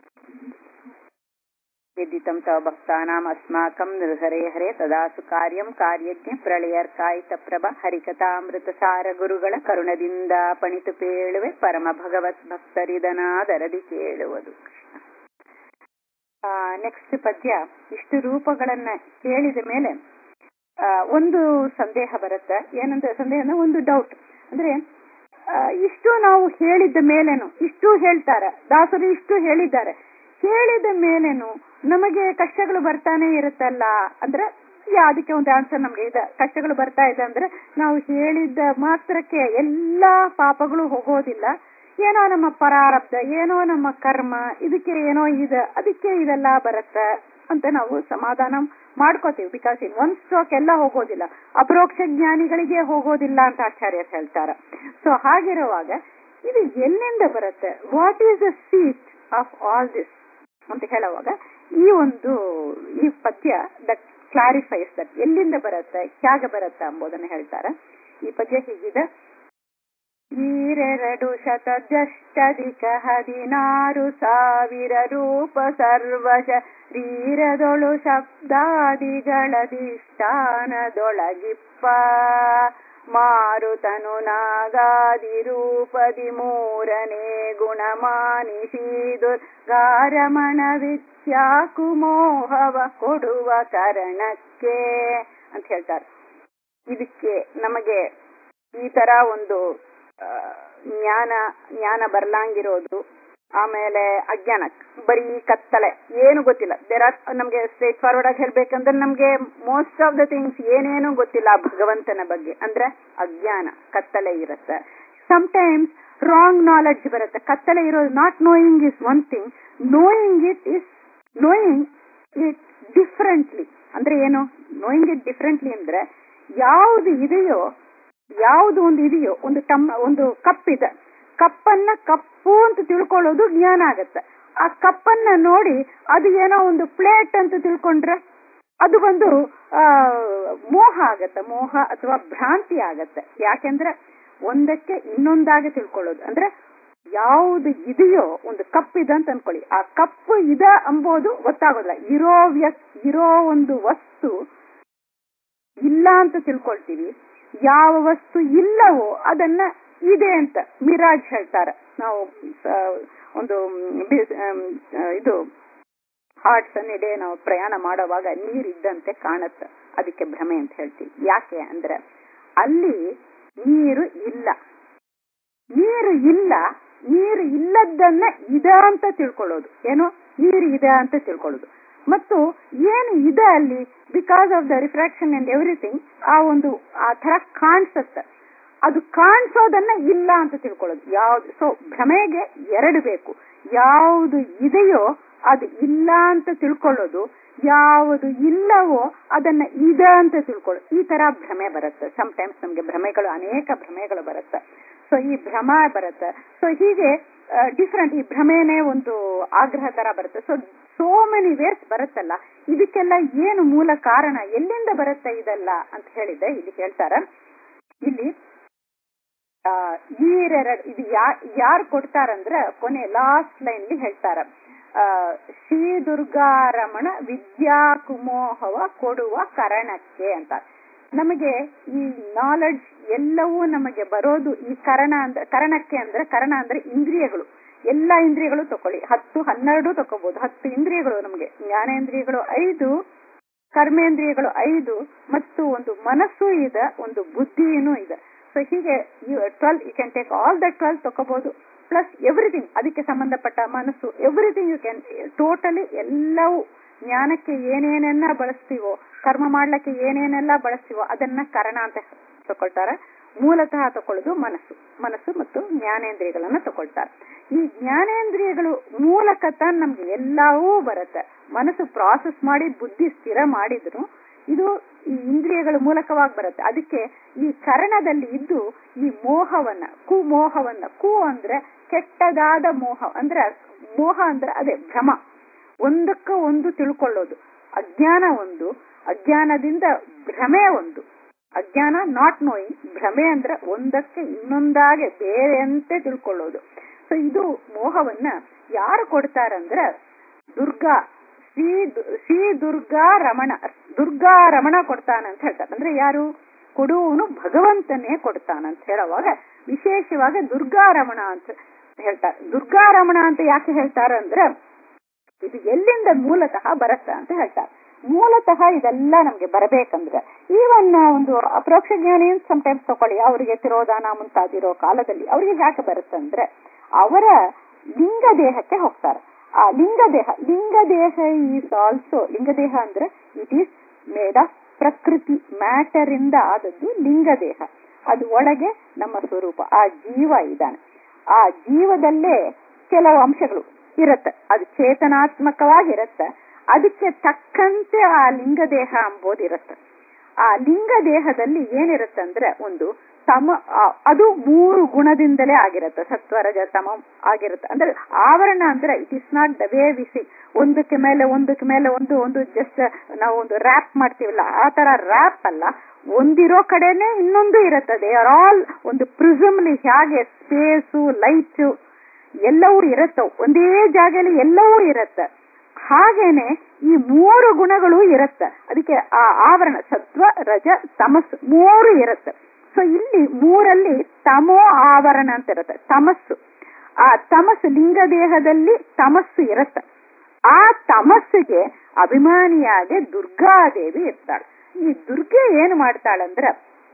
यद्दितं तव भक्तानाम् अस्माकं निर्हरे हरे ತದಾಸು ಕಾರ್ಯಂ ಕಾರ್ಯಜ್ಞ ಪ್ರಳಯರ್ಕಾಯಿತ ಪ್ರಭ ಹರಿಕಥಾಮೃತಸಾರ ಗುರುಗಳ ಕರುಣದಿಂದ ಪಣಿತು ಪೇಳುವೆ ಪರಮ ಭಗವತ್ ಭಕ್ತರಿದನಾದರದಿ ಕೇಳುವುದು ನೆಕ್ಸ್ಟ್ ಪದ್ಯ ಇಷ್ಟು ರೂಪಗಳನ್ನ ಕೇಳಿದ ಮೇಲೆ ಆ, ಒಂದು ಸಂದೇಹ ಬರುತ್ತೆ ಏನಂತ ಸಂದೇಹ ಅಂದ್ರೆ ಒಂದು ಡೌಟ್ ಅಂದ್ರೆ ಆ, ಇಷ್ಟು ನಾವು ಹೇಳಿದ ಮೇಲೇನು ಇಷ್ಟು ಹೇಳ್ತಾರೆ ದಾಸರು ಇಷ್ಟು ಹೇಳಿದ್ದಾರೆ ಹೇಳಿದ ಮೇಲೇನು ನಮಗೆ ಕಷ್ಟಗಳು ಬರ್ತಾನೆ ಇರುತ್ತಲ್ಲ ಅಂದ್ರೆ ಯಾ ಅದಕ್ಕೆ ಒಂದು ಆನ್ಸರ್ ನಮ್ಗೆ ಇದೆ ಕಷ್ಟಗಳು ಬರ್ತಾ ಇದೆ ಅಂದ್ರೆ ನಾವು ಹೇಳಿದ ಮಾತ್ರಕ್ಕೆ ಎಲ್ಲಾ ಪಾಪಗಳು ಹೋಗೋದಿಲ್ಲ ಏನೋ ನಮ್ಮ ಪರಾರಬ್ಧ ಏನೋ ನಮ್ಮ ಕರ್ಮ ಇದಕ್ಕೆ ಏನೋ ಇದೆ ಅದಕ್ಕೆ ಇದೆಲ್ಲ ಬರುತ್ತೆ ಅಂತ ನಾವು ಸಮಾಧಾನ ಮಾಡ್ಕೋತೀವಿ ಬಿಕಾಸ್ ಇನ್ ಒಂದ್ ಸ್ಟ್ರೋಕ್ ಎಲ್ಲ ಹೋಗೋದಿಲ್ಲ ಅಪರೋಕ್ಷ ಜ್ಞಾನಿಗಳಿಗೆ ಹೋಗೋದಿಲ್ಲ ಅಂತ ಆಚಾರ್ಯರು ಹೇಳ್ತಾರೆ ಸೊ ಹಾಗಿರುವಾಗ ಇದು ಎಲ್ಲಿಂದ ಬರುತ್ತೆ what is the seat of all this ಅಂತ ಹೇಳುವಾಗ ಈ ಒಂದು ಈ ಪದ್ಯ ದಟ್ ಕ್ಲಾರಿಫೈಸ್ ದಟ್ ಎಲ್ಲಿಂದ ಬರುತ್ತೆ ಹೇಗೆ ಬರುತ್ತೆ ಎಂಬುದನ್ನು ಹೇಳ್ತಾರೆ ಈ ಪದ್ಯ ಹೀಗಿದೆ ಈರೆರಡು ಶತದಷ್ಟಧಿಕ ಹದಿನಾರು ಸಾವಿರ ರೂಪ ಸರ್ವ ಶರೀರದೊಳು ಶಬ್ದಾದಿಗಳಧಿಷ್ಠಾನದೊಳಗಿಪ್ಪ ಮಾರುತನು ನಾಗಾದಿ ರೂಪದಿ ಮೂರನೇ ಗುಣಮಾನಿಸಿ ದುರ್ಗಾರಮಣ ವಿದ್ಯಾಕು ಮೋಹವ ಕೊಡುವ ಕರಣಕ್ಕೆ ಅಂತ ಹೇಳ್ತಾರೆ ಇದಕ್ಕೆ ನಮಗೆ ಈ ತರ ಒಂದು ಆ, ಜ್ಞಾನ ಜ್ಞಾನ ಬರ್ಲಾಂಗಿರೋದು ಆಮೇಲೆ ಅಜ್ಞಾನ ಬರೀ ಕತ್ತಲೆ ಏನು ಗೊತ್ತಿಲ್ಲ ದೇರ್ ಆರ್ ನಮ್ಗೆ ಸ್ಟ್ರೇಟ್ ಫಾರ್ವರ್ಡ್ ಆಗಿ ಹೇಳ್ಬೇಕಂದ್ರೆ ನಮ್ಗೆ ಮೋಸ್ಟ್ ಆಫ್ ದ ಥಿಂಗ್ಸ್ ಏನೇನು ಗೊತ್ತಿಲ್ಲ ಆ ಭಗವಂತನ ಬಗ್ಗೆ ಅಂದ್ರೆ ಅಜ್ಞಾನ ಕತ್ತಲೆ ಇರುತ್ತೆ ಟೈಮ್ಸ್ ರಾಂಗ್ ನಾಲೆಡ್ಜ್ ಬರುತ್ತೆ ಕತ್ತಲೆ ಇರೋದು not knowing is one thing knowing it is knowing it differently ಅಂದ್ರೆ ಏನು ನೋಯಿಂಗ್ ಇಟ್ ಡಿಫ್ರೆಂಟ್ಲಿ ಅಂದ್ರೆ ಯಾವುದು ಇದೆಯೋ ಯಾವುದು ಒಂದು ಇದೆಯೋ ಒಂದು ಟಮ್ಮ ಒಂದು ಕಪ್ ಇದೆ ಕಪ್ಪನ್ನ ಕಪ್ಪು ಅಂತ ತಿಳ್ಕೊಳ್ಳೋದು ಜ್ಞಾನ ಆಗತ್ತೆ ಆ ಕಪ್ಪನ್ನ ನೋಡಿ ಅದು ಏನೋ ಒಂದು ಪ್ಲೇಟ್ ಅಂತ ತಿಳ್ಕೊಂಡ್ರೆ ಅದು ಒಂದು ಆ ಮೋಹ ಆಗತ್ತೆ ಮೋಹ ಅಥವಾ ಭ್ರಾಂತಿ ಆಗತ್ತೆ ಯಾಕೆಂದ್ರೆ ಒಂದಕ್ಕೆ ಇನ್ನೊಂದಾಗಿ ತಿಳ್ಕೊಳ್ಳೋದು ಅಂದ್ರೆ ಯಾವುದು ಇದೆಯೋ ಒಂದು ಕಪ್ ಇದೆ ಅಂತ ಅನ್ಕೊಳ್ಳಿ ಆ ಕಪ್ಪು ಇದೆ ಅಂಬೋದು ಗೊತ್ತಾಗೋದಿಲ್ಲ ಇರೋ ವ್ಯಸ್ ಇರೋ ಒಂದು ವಸ್ತು ಇಲ್ಲ ಅಂತ ತಿಳ್ಕೊಳ್ತೀವಿ ಯಾವ ವಸ್ತು ಇಲ್ಲವೋ ಅದನ್ನ ಇದೆ ಅಂತ ಮಿರಾಜ್ ಹೇಳ್ತಾರೆ ನಾವು ಆ, ಒಂದು ಮ್, ಬಿ- ಆಮ್, ಆ, ಇದು ಹಾರ್ಟ್ಸ್ ಅನ್ನಿಡೆ ನಾವು ಪ್ರಯಾಣ ಮಾಡುವಾಗ ನೀರಿದ್ದಂತೆ ಕಾಣುತ್ತೆ ಅದಕ್ಕೆ ಭ್ರಮೆ ಅಂತ ಹೇಳ್ತೀವಿ ಯಾಕೆ ಅಂದ್ರೆ ಅಲ್ಲಿ ನೀರು ಇಲ್ಲ ನೀರು ಇಲ್ಲ ನೀರು ಇಲ್ಲದನ್ನ ಇದೆ ಅಂತ ತಿಳ್ಕೊಳ್ಳೋದು ಏನು ನೀರು ಇದೆ ಅಂತ ತಿಳ್ಕೊಳ್ಳೋದು ಮತ್ತು ಏನು ಇದೆ ಅಲ್ಲಿ because of the refraction and everything ಆ ಒಂದು ಆ ತರ ಕಾಣಿಸುತ್ತೆ ಅದು ಕಾಣಿಸೋದನ್ನ ಇಲ್ಲ ಅಂತ ತಿಳ್ಕೊಳ್ಳೋದು ಯಾವ್ದು ಸೊ ಭ್ರಮೆಗೆ ಎರಡು ಬೇಕು ಯಾವುದು ಇದೆಯೋ ಅದು ಇಲ್ಲ ಅಂತ ತಿಳ್ಕೊಳ್ಳೋದು ಯಾವುದು ಇಲ್ಲವೋ ಅದನ್ನ ಇದೆ ಅಂತ ತಿಳ್ಕೊಳ್ಳೋದು ಈ ತರ ಭ್ರಮೆ ಬರುತ್ತೆ ಟೈಮ್ಸ್ ನಮ್ಗೆ ಭ್ರಮೆಗಳು ಅನೇಕ ಭ್ರಮೆಗಳು ಬರುತ್ತೆ ಸೊ ಈ ಭ್ರಮ ಬರುತ್ತೆ ಸೊ ಹೀಗೆ ಡಿಫ್ರೆಂಟ್ ಈ ಭ್ರಮೆನೇ ಒಂದು ಆಗ್ರಹ ತರ ಬರುತ್ತೆ ಸೊ ಸೋ ಮೆನಿ ವೇಸ್ ಬರುತ್ತಲ್ಲ ಇದಕ್ಕೆಲ್ಲ ಏನು ಮೂಲ ಕಾರಣ ಎಲ್ಲಿಂದ ಬರುತ್ತೆ ಇದೆಲ್ಲ ಅಂತ ಹೇಳಿದ್ರೆ ಇಲ್ಲಿ ಹೇಳ್ತಾರ ಇಲ್ಲಿ ಆ, ಈರೆರಡು ಇದು ಯಾ ಯಾರು ಕೊಡ್ತಾರಂದ್ರ ಕೊನೆ ಲಾಸ್ಟ್ ಲೈನ್ ಹೇಳ್ತಾರ ಆ, ಶ್ರೀ ದುರ್ಗಾರಮಣ ವಿದ್ಯಾ ಕುಮೋಹವ ಕೊಡುವ ಕರಣಕ್ಕೆ ಅಂತ ನಮಗೆ ಈ ನಾಲೆಡ್ಜ್ ಎಲ್ಲವೂ ನಮಗೆ ಬರೋದು ಈ ಕರಣ ಅಂದ್ರೆ ಕರಣಕ್ಕೆ ಅಂದ್ರೆ ಕರಣ ಅಂದ್ರೆ ಇಂದ್ರಿಯಗಳು ಎಲ್ಲಾ ಇಂದ್ರಿಯಗಳು ತಕೊಳ್ಳಿ ಹತ್ತು ಹನ್ನೆರಡು ತಕೋಬಹುದು ಹತ್ತು ಇಂದ್ರಿಯಗಳು ನಮಗೆ ಜ್ಞಾನೇಂದ್ರಿಯಗಳು ಐದು ಕರ್ಮೇಂದ್ರಿಯಗಳು ಐದು ಮತ್ತು ಒಂದು ಮನಸ್ಸು ಇದೆ ಒಂದು ಬುದ್ಧಿನೂ ಇದೆ ಸೊ ಹೀಗೆ twelve you can take all the twelve ತಕೋಬಹುದು ಪ್ಲಸ್ ಎವ್ರಿಥಿಂಗ್ ಅದಕ್ಕೆ ಸಂಬಂಧಪಟ್ಟ ಮನಸ್ಸು ಎವ್ರಿಥಿಂಗ್ ಯು ಕ್ಯಾನ್ ಟೋಟಲಿ ಎಲ್ಲವೂ ಜ್ಞಾನಕ್ಕೆ ಏನೇನೆಲ್ಲ ಬಳಸ್ತೀವೋ ಕರ್ಮ ಮಾಡ್ಲಿಕ್ಕೆ ಏನೇನೆಲ್ಲ ಬಳಸ್ತೀವೋ ಅದನ್ನ ಕರಣ ಅಂತ ತಕೊಳ್ತಾರೆ ಮೂಲತಃ ತಕೊಳ್ಳೋದು ಮನಸ್ಸು ಮನಸ್ಸು ಮತ್ತು ಜ್ಞಾನೇಂದ್ರಿಯಗಳನ್ನ ತಕೊಳ್ತಾರೆ ಈ ಜ್ಞಾನೇಂದ್ರಿಯಗಳು ಮೂಲಕ ನಮ್ಗೆ ಎಲ್ಲವೂ ಬರುತ್ತೆ ಮನಸ್ಸು ಪ್ರಾಸೆಸ್ ಮಾಡಿ ಬುದ್ಧಿ ಸ್ಥಿರ ಮಾಡಿದ್ರು ಇದು ಈ ಇಂದ್ರಿಯಗಳ ಮೂಲಕವಾಗಿ ಬರುತ್ತೆ ಅದಕ್ಕೆ ಈ ಕರಣದಲ್ಲಿ ಇದ್ದು ಈ ಮೋಹವನ್ನ ಕುಮೋಹವನ್ನ ಕು ಅಂದ್ರೆ ಕೆಟ್ಟದಾದ ಮೋಹ ಅಂದ್ರೆ ಮೋಹ ಅಂದ್ರೆ ಅದೇ ಭ್ರಮ ಒಂದಕ್ಕ ಒಂದು ತಿಳ್ಕೊಳ್ಳೋದು ಅಜ್ಞಾನ ಒಂದು ಅಜ್ಞಾನದಿಂದ ಭ್ರಮೆ ಒಂದು ಅಜ್ಞಾನ ನಾಟ್ ನೋಯಿಂಗ್ ಭ್ರಮೆ ಅಂದ್ರೆ ಒಂದಕ್ಕೆ ಇನ್ನೊಂದಾಗೆ ಬೇರೆಯಂತೆ ತಿಳ್ಕೊಳ್ಳೋದು ಸೊ ಇದು ಮೋಹವನ್ನ ಯಾರು ಕೊಡ್ತಾರಂದ್ರ ದುರ್ಗಾ ಶ್ರೀ ದು- ಶ್ರೀ ದುರ್ಗಾ ರಮಣ ದುರ್ಗಾ ರಮಣ ಕೊಡ್ತಾನಂತ ಹೇಳ್ತಾರೆ ಅಂದ್ರೆ ಯಾರು ಕೊಡುವವನು ಭಗವಂತನೇ ಕೊಡ್ತಾನಂತ ಹೇಳುವಾಗ ವಿಶೇಷವಾಗಿ ದುರ್ಗಾ ರಮಣ ಅಂತ ಹೇಳ್ತಾರೆ ದುರ್ಗಾ ರಮಣ ಅಂತ ಯಾಕೆ ಹೇಳ್ತಾರೆ ಅಂದ್ರೆ ಇದು ಎಲ್ಲಿಂದ ಮೂಲತಃ ಬರತ್ತ ಅಂತ ಹೇಳ್ತಾರೆ ಮೂಲತಃ ಇದೆಲ್ಲ ನಮ್ಗೆ ಬರಬೇಕಂದ್ರೆ ಈವನ್ ಒಂದು ಅಪರೋಕ್ಷ ಜ್ಞಾನಿ ಸಮಟೈಮ್ಸ್ ತಕೊಳ್ಳಿ ಅವರಿಗೆ ತಿರೋಧಾನ ಮುಂತಾದಿರೋ ಕಾಲದಲ್ಲಿ ಅವರಿಗೆ ಯಾಕೆ ಬರುತ್ತಂದ್ರೆ ಅವರ ಲಿಂಗ ದೇಹಕ್ಕೆ ಹೋಗ್ತಾರೆ ಆ ಲಿಂಗ ದೇಹ ಲಿಂಗ ದೇಹ ಈಸ್ ಆಲ್ಸೋ ಲಿಂಗ ದೇಹ ಅಂದ್ರೆ it is made of prakriti matter ಇಂದ ಆದದ್ದು ಲಿಂಗ ದೇಹ ಅದು ಒಳಗೆ ನಮ್ಮ ಸ್ವರೂಪ ಆ ಜೀವ ಇದ್ದಾನೆ ಆ ಜೀವದಲ್ಲೇ ಕೆಲವು ಅಂಶಗಳು ಇರತ್ತೆ ಅದು ಚೇತನಾತ್ಮಕವಾಗಿರತ್ತೆ ಅದಕ್ಕೆ ತಕ್ಕಂತೆ ಆ ಲಿಂಗ ದೇಹ ಅಂಬೋದಿರತ್ತೆ ಆ ಲಿಂಗ ದೇಹದಲ್ಲಿ ಏನಿರುತ್ತೆ ಅಂದ್ರೆ ಒಂದು ತಮ ಆ- ಅದು ಮೂರು ಗುಣದಿಂದಲೇ ಆಗಿರುತ್ತೆ ಸತ್ವರಜ ತಮ ಆಗಿರುತ್ತೆ ಅಂದ್ರೆ ಆವರಣ ಅಂದ್ರೆ it is not the way ವಿಸಿ ಒಂದಕ್ಕೆ ಮೇಲೆ ಒಂದಕ್ಕೆ ಮೇಲೆ ಒಂದು ಒಂದು ಜಸ್ಟ್ ನಾವು ಒಂದು ರ್ಯಾಪ್ ಮಾಡ್ತೀವಲ್ಲ ಆ ತರ ರ್ಯಾಪ್ ಅಲ್ಲ ಒಂದಿರೋ ಕಡೆನೆ ಇನ್ನೊಂದು ಇರುತ್ತೆ ದೇ ಆರ್ ಆಲ್ ಒಂದು ಪ್ರಿಸಮ್ಲಿ ಹೇಗೆ ಸ್ಪೇಸು ಲೈಟ್ ಎಲ್ಲವೂ ಇರುತ್ತೆ ಒಂದೇ ಜಾಗದಲ್ಲಿ ಎಲ್ಲವೂ ಇರುತ್ತೆ ಹಾಗೇನೆ ಈ ಮೂರು ಗುಣಗಳು ಇರುತ್ತೆ ಅದಕ್ಕೆ ಆ ಆವರಣ ಸತ್ವ ರಜ ತಮಸ್ಸು ಮೂರು ಇರುತ್ತೆ ಸೊ ಇಲ್ಲಿ ಮೂರಲ್ಲಿ ತಮೋ ಆವರಣ ಅಂತ ಇರುತ್ತೆ ತಮಸ್ಸು ಆ ತಮಸ್ಸು ಲಿಂಗ ದೇಹದಲ್ಲಿ ತಮಸ್ಸು ಇರುತ್ತೆ ಆ ತಮಸ್ಸಿಗೆ ಅಭಿಮಾನಿಯಾಗಿ ದುರ್ಗಾದೇವಿ ಇರ್ತಾಳೆ ಈ ದುರ್ಗೆ ಏನು ಮಾಡ್ತಾಳಂದ್ರ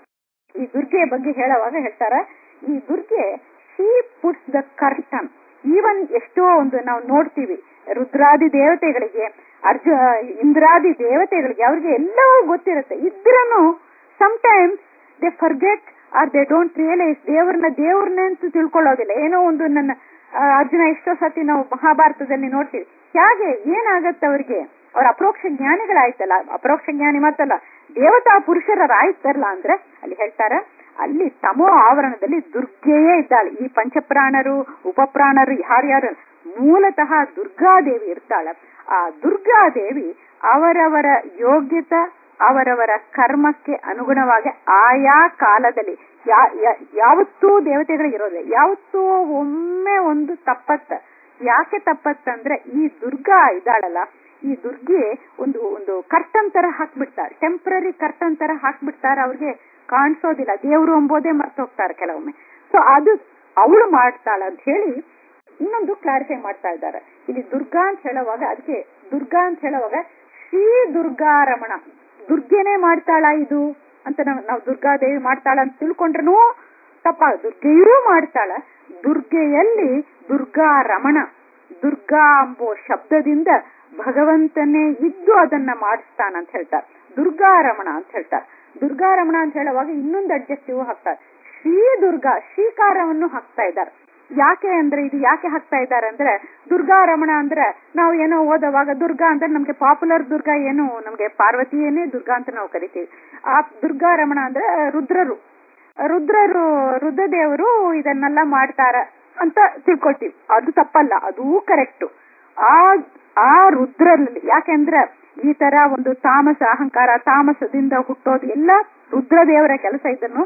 ಈ ದುರ್ಗೆಯ ಬಗ್ಗೆ ಹೇಳುವಾಗ ಹೇಳ್ತಾರ ಈ Durga she puts the curtain even ಎಷ್ಟೋ ಒಂದು ನಾವು ನೋಡ್ತೀವಿ ರುದ್ರಾದಿ ದೇವತೆಗಳಿಗೆ ಅರ್ಜು ಇಂದ್ರಾದಿ ದೇವತೆಗಳಿಗೆ ಅವ್ರಿಗೆ ಎಲ್ಲವೂ ಗೊತ್ತಿರುತ್ತೆ ಇದ್ರನು times they forget or they don't realise ದೇವ್ರನ್ನ ದೇವ್ರನ್ನ ಅಂತ ತಿಳ್ಕೊಳ್ಳೋದಿಲ್ಲ ಏನೋ ಒಂದು ನನ್ನ ಆ, ಅರ್ಜುನ ಎಷ್ಟೋ ಸತಿ ನಾವು ಮಹಾಭಾರತದಲ್ಲಿ ನೋಡ್ತೀವಿ ಹೇಗೆ ಏನಾಗತ್ತೆ ಅವ್ರಿಗೆ ಅವ್ರ ಅಪರೋಕ್ಷ ಜ್ಞಾನಿಗಳಾಯ್ತಲ್ಲ ಅಪರೋಕ್ಷ ಜ್ಞಾನಿ ಮಾತಲ್ಲ ದೇವತಾ ಪುರುಷರಾಯ್ತಾರಲ್ಲ ಅಂದ್ರೆ ಅಲ್ಲಿ ಹೇಳ್ತಾರ ಅಲ್ಲಿ ತಮೋ ಆವರಣದಲ್ಲಿ ದುರ್ಗೆಯೇ ಇದ್ದಾಳೆ ಈ ಪಂಚಪ್ರಾಣರು ಉಪಪ್ರಾಣರು ಯಾರ್ಯಾರು ಮೂಲತಃ ದುರ್ಗಾದೇವಿ ಇರ್ತಾಳೆ ಆ ದುರ್ಗಾದೇವಿ ಅವರವರ ಯೋಗ್ಯತೆ ಅವರವರ ಕರ್ಮಕ್ಕೆ ಅನುಗುಣವಾಗಿ ಆಯಾ ಕಾಲದಲ್ಲಿ ಯಾ- ಯಾ- ಯಾವತ್ತೂ ದೇವತೆಗಳಿಗೆ ಇರೋದಿಲ್ಲ ಯಾವತ್ತೂ ಒಮ್ಮೆ ಒಂದು ತಪ್ಪತ್ತ ಯಾಕೆ ತಪ್ಪತ್ತಂದ್ರೆ ಈ ದುರ್ಗಾ ಇದ್ದಾಳಲ್ಲ ಈ ದುರ್ಗೆ ಒಂದು ಒಂದು ಕರ್ಟನ್ ತರ ಹಾಕ್ಬಿಡ್ತಾರೆ ಟೆಂಪ್ರರಿ ಕರ್ಟನ್ ತರ ಹಾಕ್ಬಿಡ್ತಾರೆ ಅವ್ರಿಗೆ ಕಾಣಿಸೋದಿಲ್ಲ ದೇವರು ಎಂಬುದೇ ಮರ್ತು ಹೋಗ್ತಾರೆ ಕೆಲವೊಮ್ಮೆ ಸೊ ಅದು ಅವಳು ಮಾಡ್ತಾಳ ಅಂತ ಹೇಳಿ ಇನ್ನೊಂದು ಕ್ಲಾರಿಫೈ ಮಾಡ್ತಾ ಇದ್ದಾರೆ ಇಲ್ಲಿ ದುರ್ಗಾ ಅಂತ ಹೇಳುವಾಗ ಅದಕ್ಕೆ ದುರ್ಗಾ ಅಂತ ಹೇಳುವಾಗ ಶ್ರೀ ದುರ್ಗಾರಮಣ ದುರ್ಗೆನೇ ಮಾಡ್ತಾಳ ಇದು ಅಂತ ನಾವು ನಾವು ದುರ್ಗಾದೇವಿ ಮಾಡ್ತಾಳ ಅಂತ ತಿಳ್ಕೊಂಡ್ರೂ ತಪ್ಪ ದುರ್ಗೆಯೂ ಮಾಡ್ತಾಳ ದುರ್ಗೆಯಲ್ಲಿ ದುರ್ಗಾ ರಮಣ ದುರ್ಗಾ ಎಂಬೋ ಶಬ್ದದಿಂದ ಭಗವಂತನೇ ಇದ್ದು ಅದನ್ನ ಮಾಡಿಸ್ತಾನ ಅಂತ ಹೇಳ್ತಾರೆ ದುರ್ಗಾರಮಣ ಅಂತ ಹೇಳ್ತಾರೆ ದುರ್ಗಾರಮಣ ಅಂತ ಹೇಳುವಾಗ ಇನ್ನೊಂದು ಅಡ್ಜಸ್ಟಿವ್ ಹಾಕ್ತಾರೆ ಶ್ರೀ ದುರ್ಗಾ ಶ್ರೀಕಾರವನ್ನು ಹಾಕ್ತಾ ಇದ್ದಾರೆ ಯಾಕೆ ಅಂದ್ರೆ ಇದು ಯಾಕೆ ಹಾಕ್ತಾ ಇದ್ದಾರೆ ಅಂದ್ರೆ ದುರ್ಗಾ ರಮಣ ಅಂದ್ರೆ ನಾವು ಏನೋ ಓದುವಾಗ ದುರ್ಗಾ ಅಂದ್ರೆ ನಮ್ಗೆ ಪಾಪ್ಯುಲರ್ ದುರ್ಗಾ ಏನು ನಮ್ಗೆ ಪಾರ್ವತಿಯೇನೇ ದುರ್ಗಾ ಅಂತ ನಾವು ಕರಿತೀವಿ ಆ ದುರ್ಗಾ ರಮಣ ಅಂದ್ರೆ ರುದ್ರರು ರುದ್ರರು ರುದ್ರದೇವರು ಇದನ್ನೆಲ್ಲ ಮಾಡ್ತಾರ ಅಂತ ತಿಳ್ಕೊಳ್ತೀವಿ ಅದು ತಪ್ಪಲ್ಲ ಅದೂ ಕರೆಕ್ಟ್ ಆ ಆ ರುದ್ರಲ್ಲಿ ಯಾಕೆಂದ್ರೆ ಈ ತರ ಒಂದು ತಾಮಸ ಅಹಂಕಾರ ತಾಮಸದಿಂದ ಹುಟ್ಟೋದು ಎಲ್ಲ ರುದ್ರದೇವರ ಕೆಲಸ ಇದನ್ನು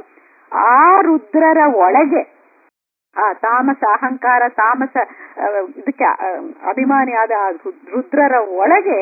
ಆ ರುದ್ರರ ಒಳಗೆ ಆ ತಾಮಸ ಅಹಂಕಾರ ತಾಮಸ ಆ, ಇದಕ್ಕೆ ಆ, ಅಭಿಮಾನಿಯಾದ ಆ ರು- ರುದ್ರರ ಒಳಗೆ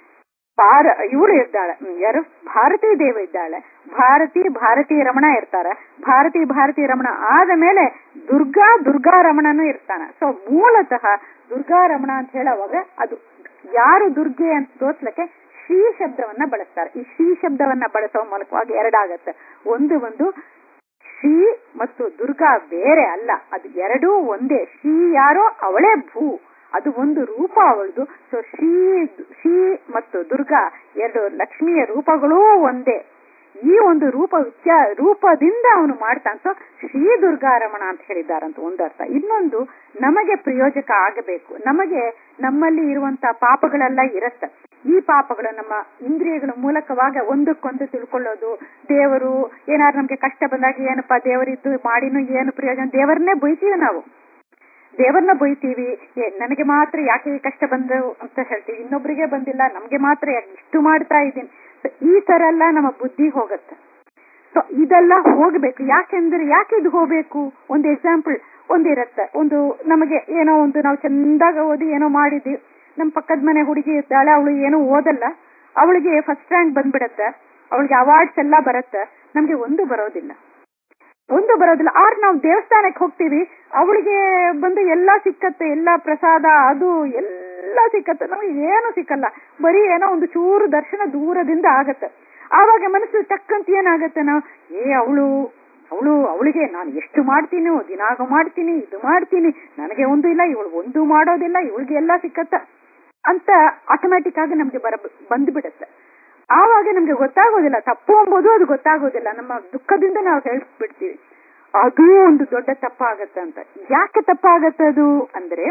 ಪಾರ ಇವಳು ಇದ್ದಾಳೆ ಹ್ಮ್, ಯಾರು ಭಾರತೀ ದೇವ ಇದ್ದಾಳೆ ಭಾರತಿ ಭಾರತೀ ರಮಣ ಇರ್ತಾರೆ ಭಾರತಿ ಭಾರತೀ ರಮಣ ಆದ ಮೇಲೆ ದುರ್ಗಾ ದುರ್ಗಾ ರಮಣನು ಇರ್ತಾನೆ ಸೊ ಮೂಲತಃ ದುರ್ಗಾ ರಮಣ ಅಂತ ಹೇಳುವಾಗ ಅದು ಯಾರು ದುರ್ಗೆ ಅಂತ ತೋರ್ಸ್ಲಿಕ್ಕೆ ಶ್ರೀ ಶಬ್ದವನ್ನ ಬಳಸ್ತಾರೆ ಈ ಶ್ರೀ ಶಬ್ದವನ್ನ ಬಳಸೋ ಮೂಲಕವಾಗಿ ಎರಡಾಗತ್ತೆ ಒಂದು ಒಂದು ಶ್ರೀ ಮತ್ತು ದುರ್ಗಾ ಬೇರೆ ಅಲ್ಲ ಅದು ಎರಡೂ ಒಂದೇ ಶ್ರೀ ಯಾರೋ ಅವಳೇ ಭೂ ಅದು ಒಂದು ರೂಪ ಅವಳದು ಸೊ ಶ್ರೀ ಶ್ರೀ ಮತ್ತು ದುರ್ಗಾ ಎರಡು ಲಕ್ಷ್ಮಿಯ ರೂಪಗಳೂ ಒಂದೇ ಈ ಒಂದು ರೂಪ ವ್ಯತ್ಯಾ ರೂಪದಿಂದ ಅವನು ಮಾಡ್ತಾನೆ ಸೊ ಶ್ರೀ ದುರ್ಗಾರಮಣ ಅಂತ ಹೇಳಿದ್ದಾರಂತ ಒಂದು ಅರ್ಥ ಇನ್ನೊಂದು ನಮಗೆ ಪ್ರಯೋಜಕ ಆಗಬೇಕು ನಮಗೆ ನಮ್ಮಲ್ಲಿ ಇರುವಂತ ಪಾಪಗಳೆಲ್ಲ ಇರತ್ತೆ ಈ ಪಾಪಗಳು ನಮ್ಮ ಇಂದ್ರಿಯಗಳ ಮೂಲಕವಾಗ ಒಂದಕ್ಕೊಂದು ತಿಳ್ಕೊಳ್ಳೋದು ದೇವರು ಏನಾದ್ರು ನಮ್ಗೆ ಕಷ್ಟ ಬಂದಾಗ ಏನಪ್ಪಾ ದೇವರಿದ್ದು ಮಾಡಿನೂ ಏನು ಪ್ರಯೋಜನ ದೇವರನ್ನೇ ಬೈತೀವಿ ನಾವು ದೇವರನ್ನ ಬೈತೀವಿ ಏ, ನನಗೆ ಮಾತ್ರ ಯಾಕೆ ಈ ಕಷ್ಟ ಬಂದು ಅಂತ ಹೇಳ್ತೀವಿ ಇನ್ನೊಬ್ರಿಗೆ ಬಂದಿಲ್ಲ ನಮ್ಗೆ ಮಾತ್ರ ಯಾಕೆ ಇಷ್ಟು ಮಾಡ್ತಾ ಇದ್ದೀನಿ So, ಈ ತರ ಎಲ್ಲ ನಮ್ಮ ಬುದ್ಧಿ ಹೋಗತ್ತೆ ಸೊ ಇದೆಲ್ಲ ಹೋಗ್ಬೇಕು ಯಾಕೆಂದ್ರೆ ಯಾಕೆ ಇದು ಹೋಗ್ಬೇಕು ಒಂದು ಎಕ್ಸಾಂಪಲ್ ಒಂದಿರತ್ತೆ ಒಂದು ನಮಗೆ ಏನೋ ಒಂದು ನಾವು ಚಂದಾಗ ಓದಿ ಏನೋ ಮಾಡಿದ್ವಿ ನಮ್ಮ ಪಕ್ಕದ ಮನೆ ಹುಡುಗಿ ಇದ್ದಾಳೆ ಅವಳು ಏನೋ ಓದಲ್ಲ ಅವಳಿಗೆ ಫಸ್ಟ್ ರ್ಯಾಂಕ್ ಬಂದ್ಬಿಡತ್ತೆ ಅವಳಿಗೆ ಅವಾರ್ಡ್ಸ್ ಎಲ್ಲ ಬರುತ್ತೆ ನಮ್ಗೆ ಒಂದು ಬರೋದಿಲ್ಲ ಒಂದು ಬರೋದಿಲ್ಲ ಆರ್ ನಾವು ದೇವಸ್ಥಾನಕ್ಕೆ ಹೋಗ್ತೀವಿ ಅವಳಿಗೆ ಬಂದು ಎಲ್ಲಾ ಸಿಕ್ಕತ್ತೆ ಎಲ್ಲಾ ಪ್ರಸಾದ ಅದು ಎಲ್ಲ ಸಿಕ್ಕತ್ತೆ ನಮಗೆ ಏನು ಸಿಕ್ಕಲ್ಲ ಬರೀ ಏನೋ ಒಂದು ಚೂರು ದರ್ಶನ ದೂರದಿಂದ ಆಗತ್ತೆ ಆವಾಗ ಮನಸ್ಸು ಟಕ್ಕಂತ ಏನಾಗತ್ತೆ ನಾವು ಏ ಅವಳು ಅವಳು ಅವಳಿಗೆ ನಾನು ಎಷ್ಟು ಮಾಡ್ತೀನಿ ದಿನಾಗ ಮಾಡ್ತೀನಿ ಇದು ಮಾಡ್ತೀನಿ ನನಗೆ ಒಂದು ಇಲ್ಲ ಇವಳು ಒಂದು ಮಾಡೋದಿಲ್ಲ ಇವಳಿಗೆ ಎಲ್ಲ ಸಿಕ್ಕತ್ತ ಅಂತ ಆಟೋಮ್ಯಾಟಿಕ್ ಆಗಿ ನಮ್ಗೆ ಬರ ಬಂದ್ಬಿಡತ್ತೆ ಆವಾಗ ನಮ್ಗೆ ಗೊತ್ತಾಗೋದಿಲ್ಲ ತಪ್ಪು ಎಂಬುದು ಅದು ಗೊತ್ತಾಗೋದಿಲ್ಲ ನಮ್ಮ ದುಃಖದಿಂದ ನಾವು ಹೇಳ್ಬಿಡ್ತೀವಿ ಅದು ಒಂದು ದೊಡ್ಡ ತಪ್ಪಾಗತ್ತೆ ಅಂತ ಯಾಕೆ ತಪ್ಪಾಗತ್ತೆ ಅದು ಅಂದ್ರೆ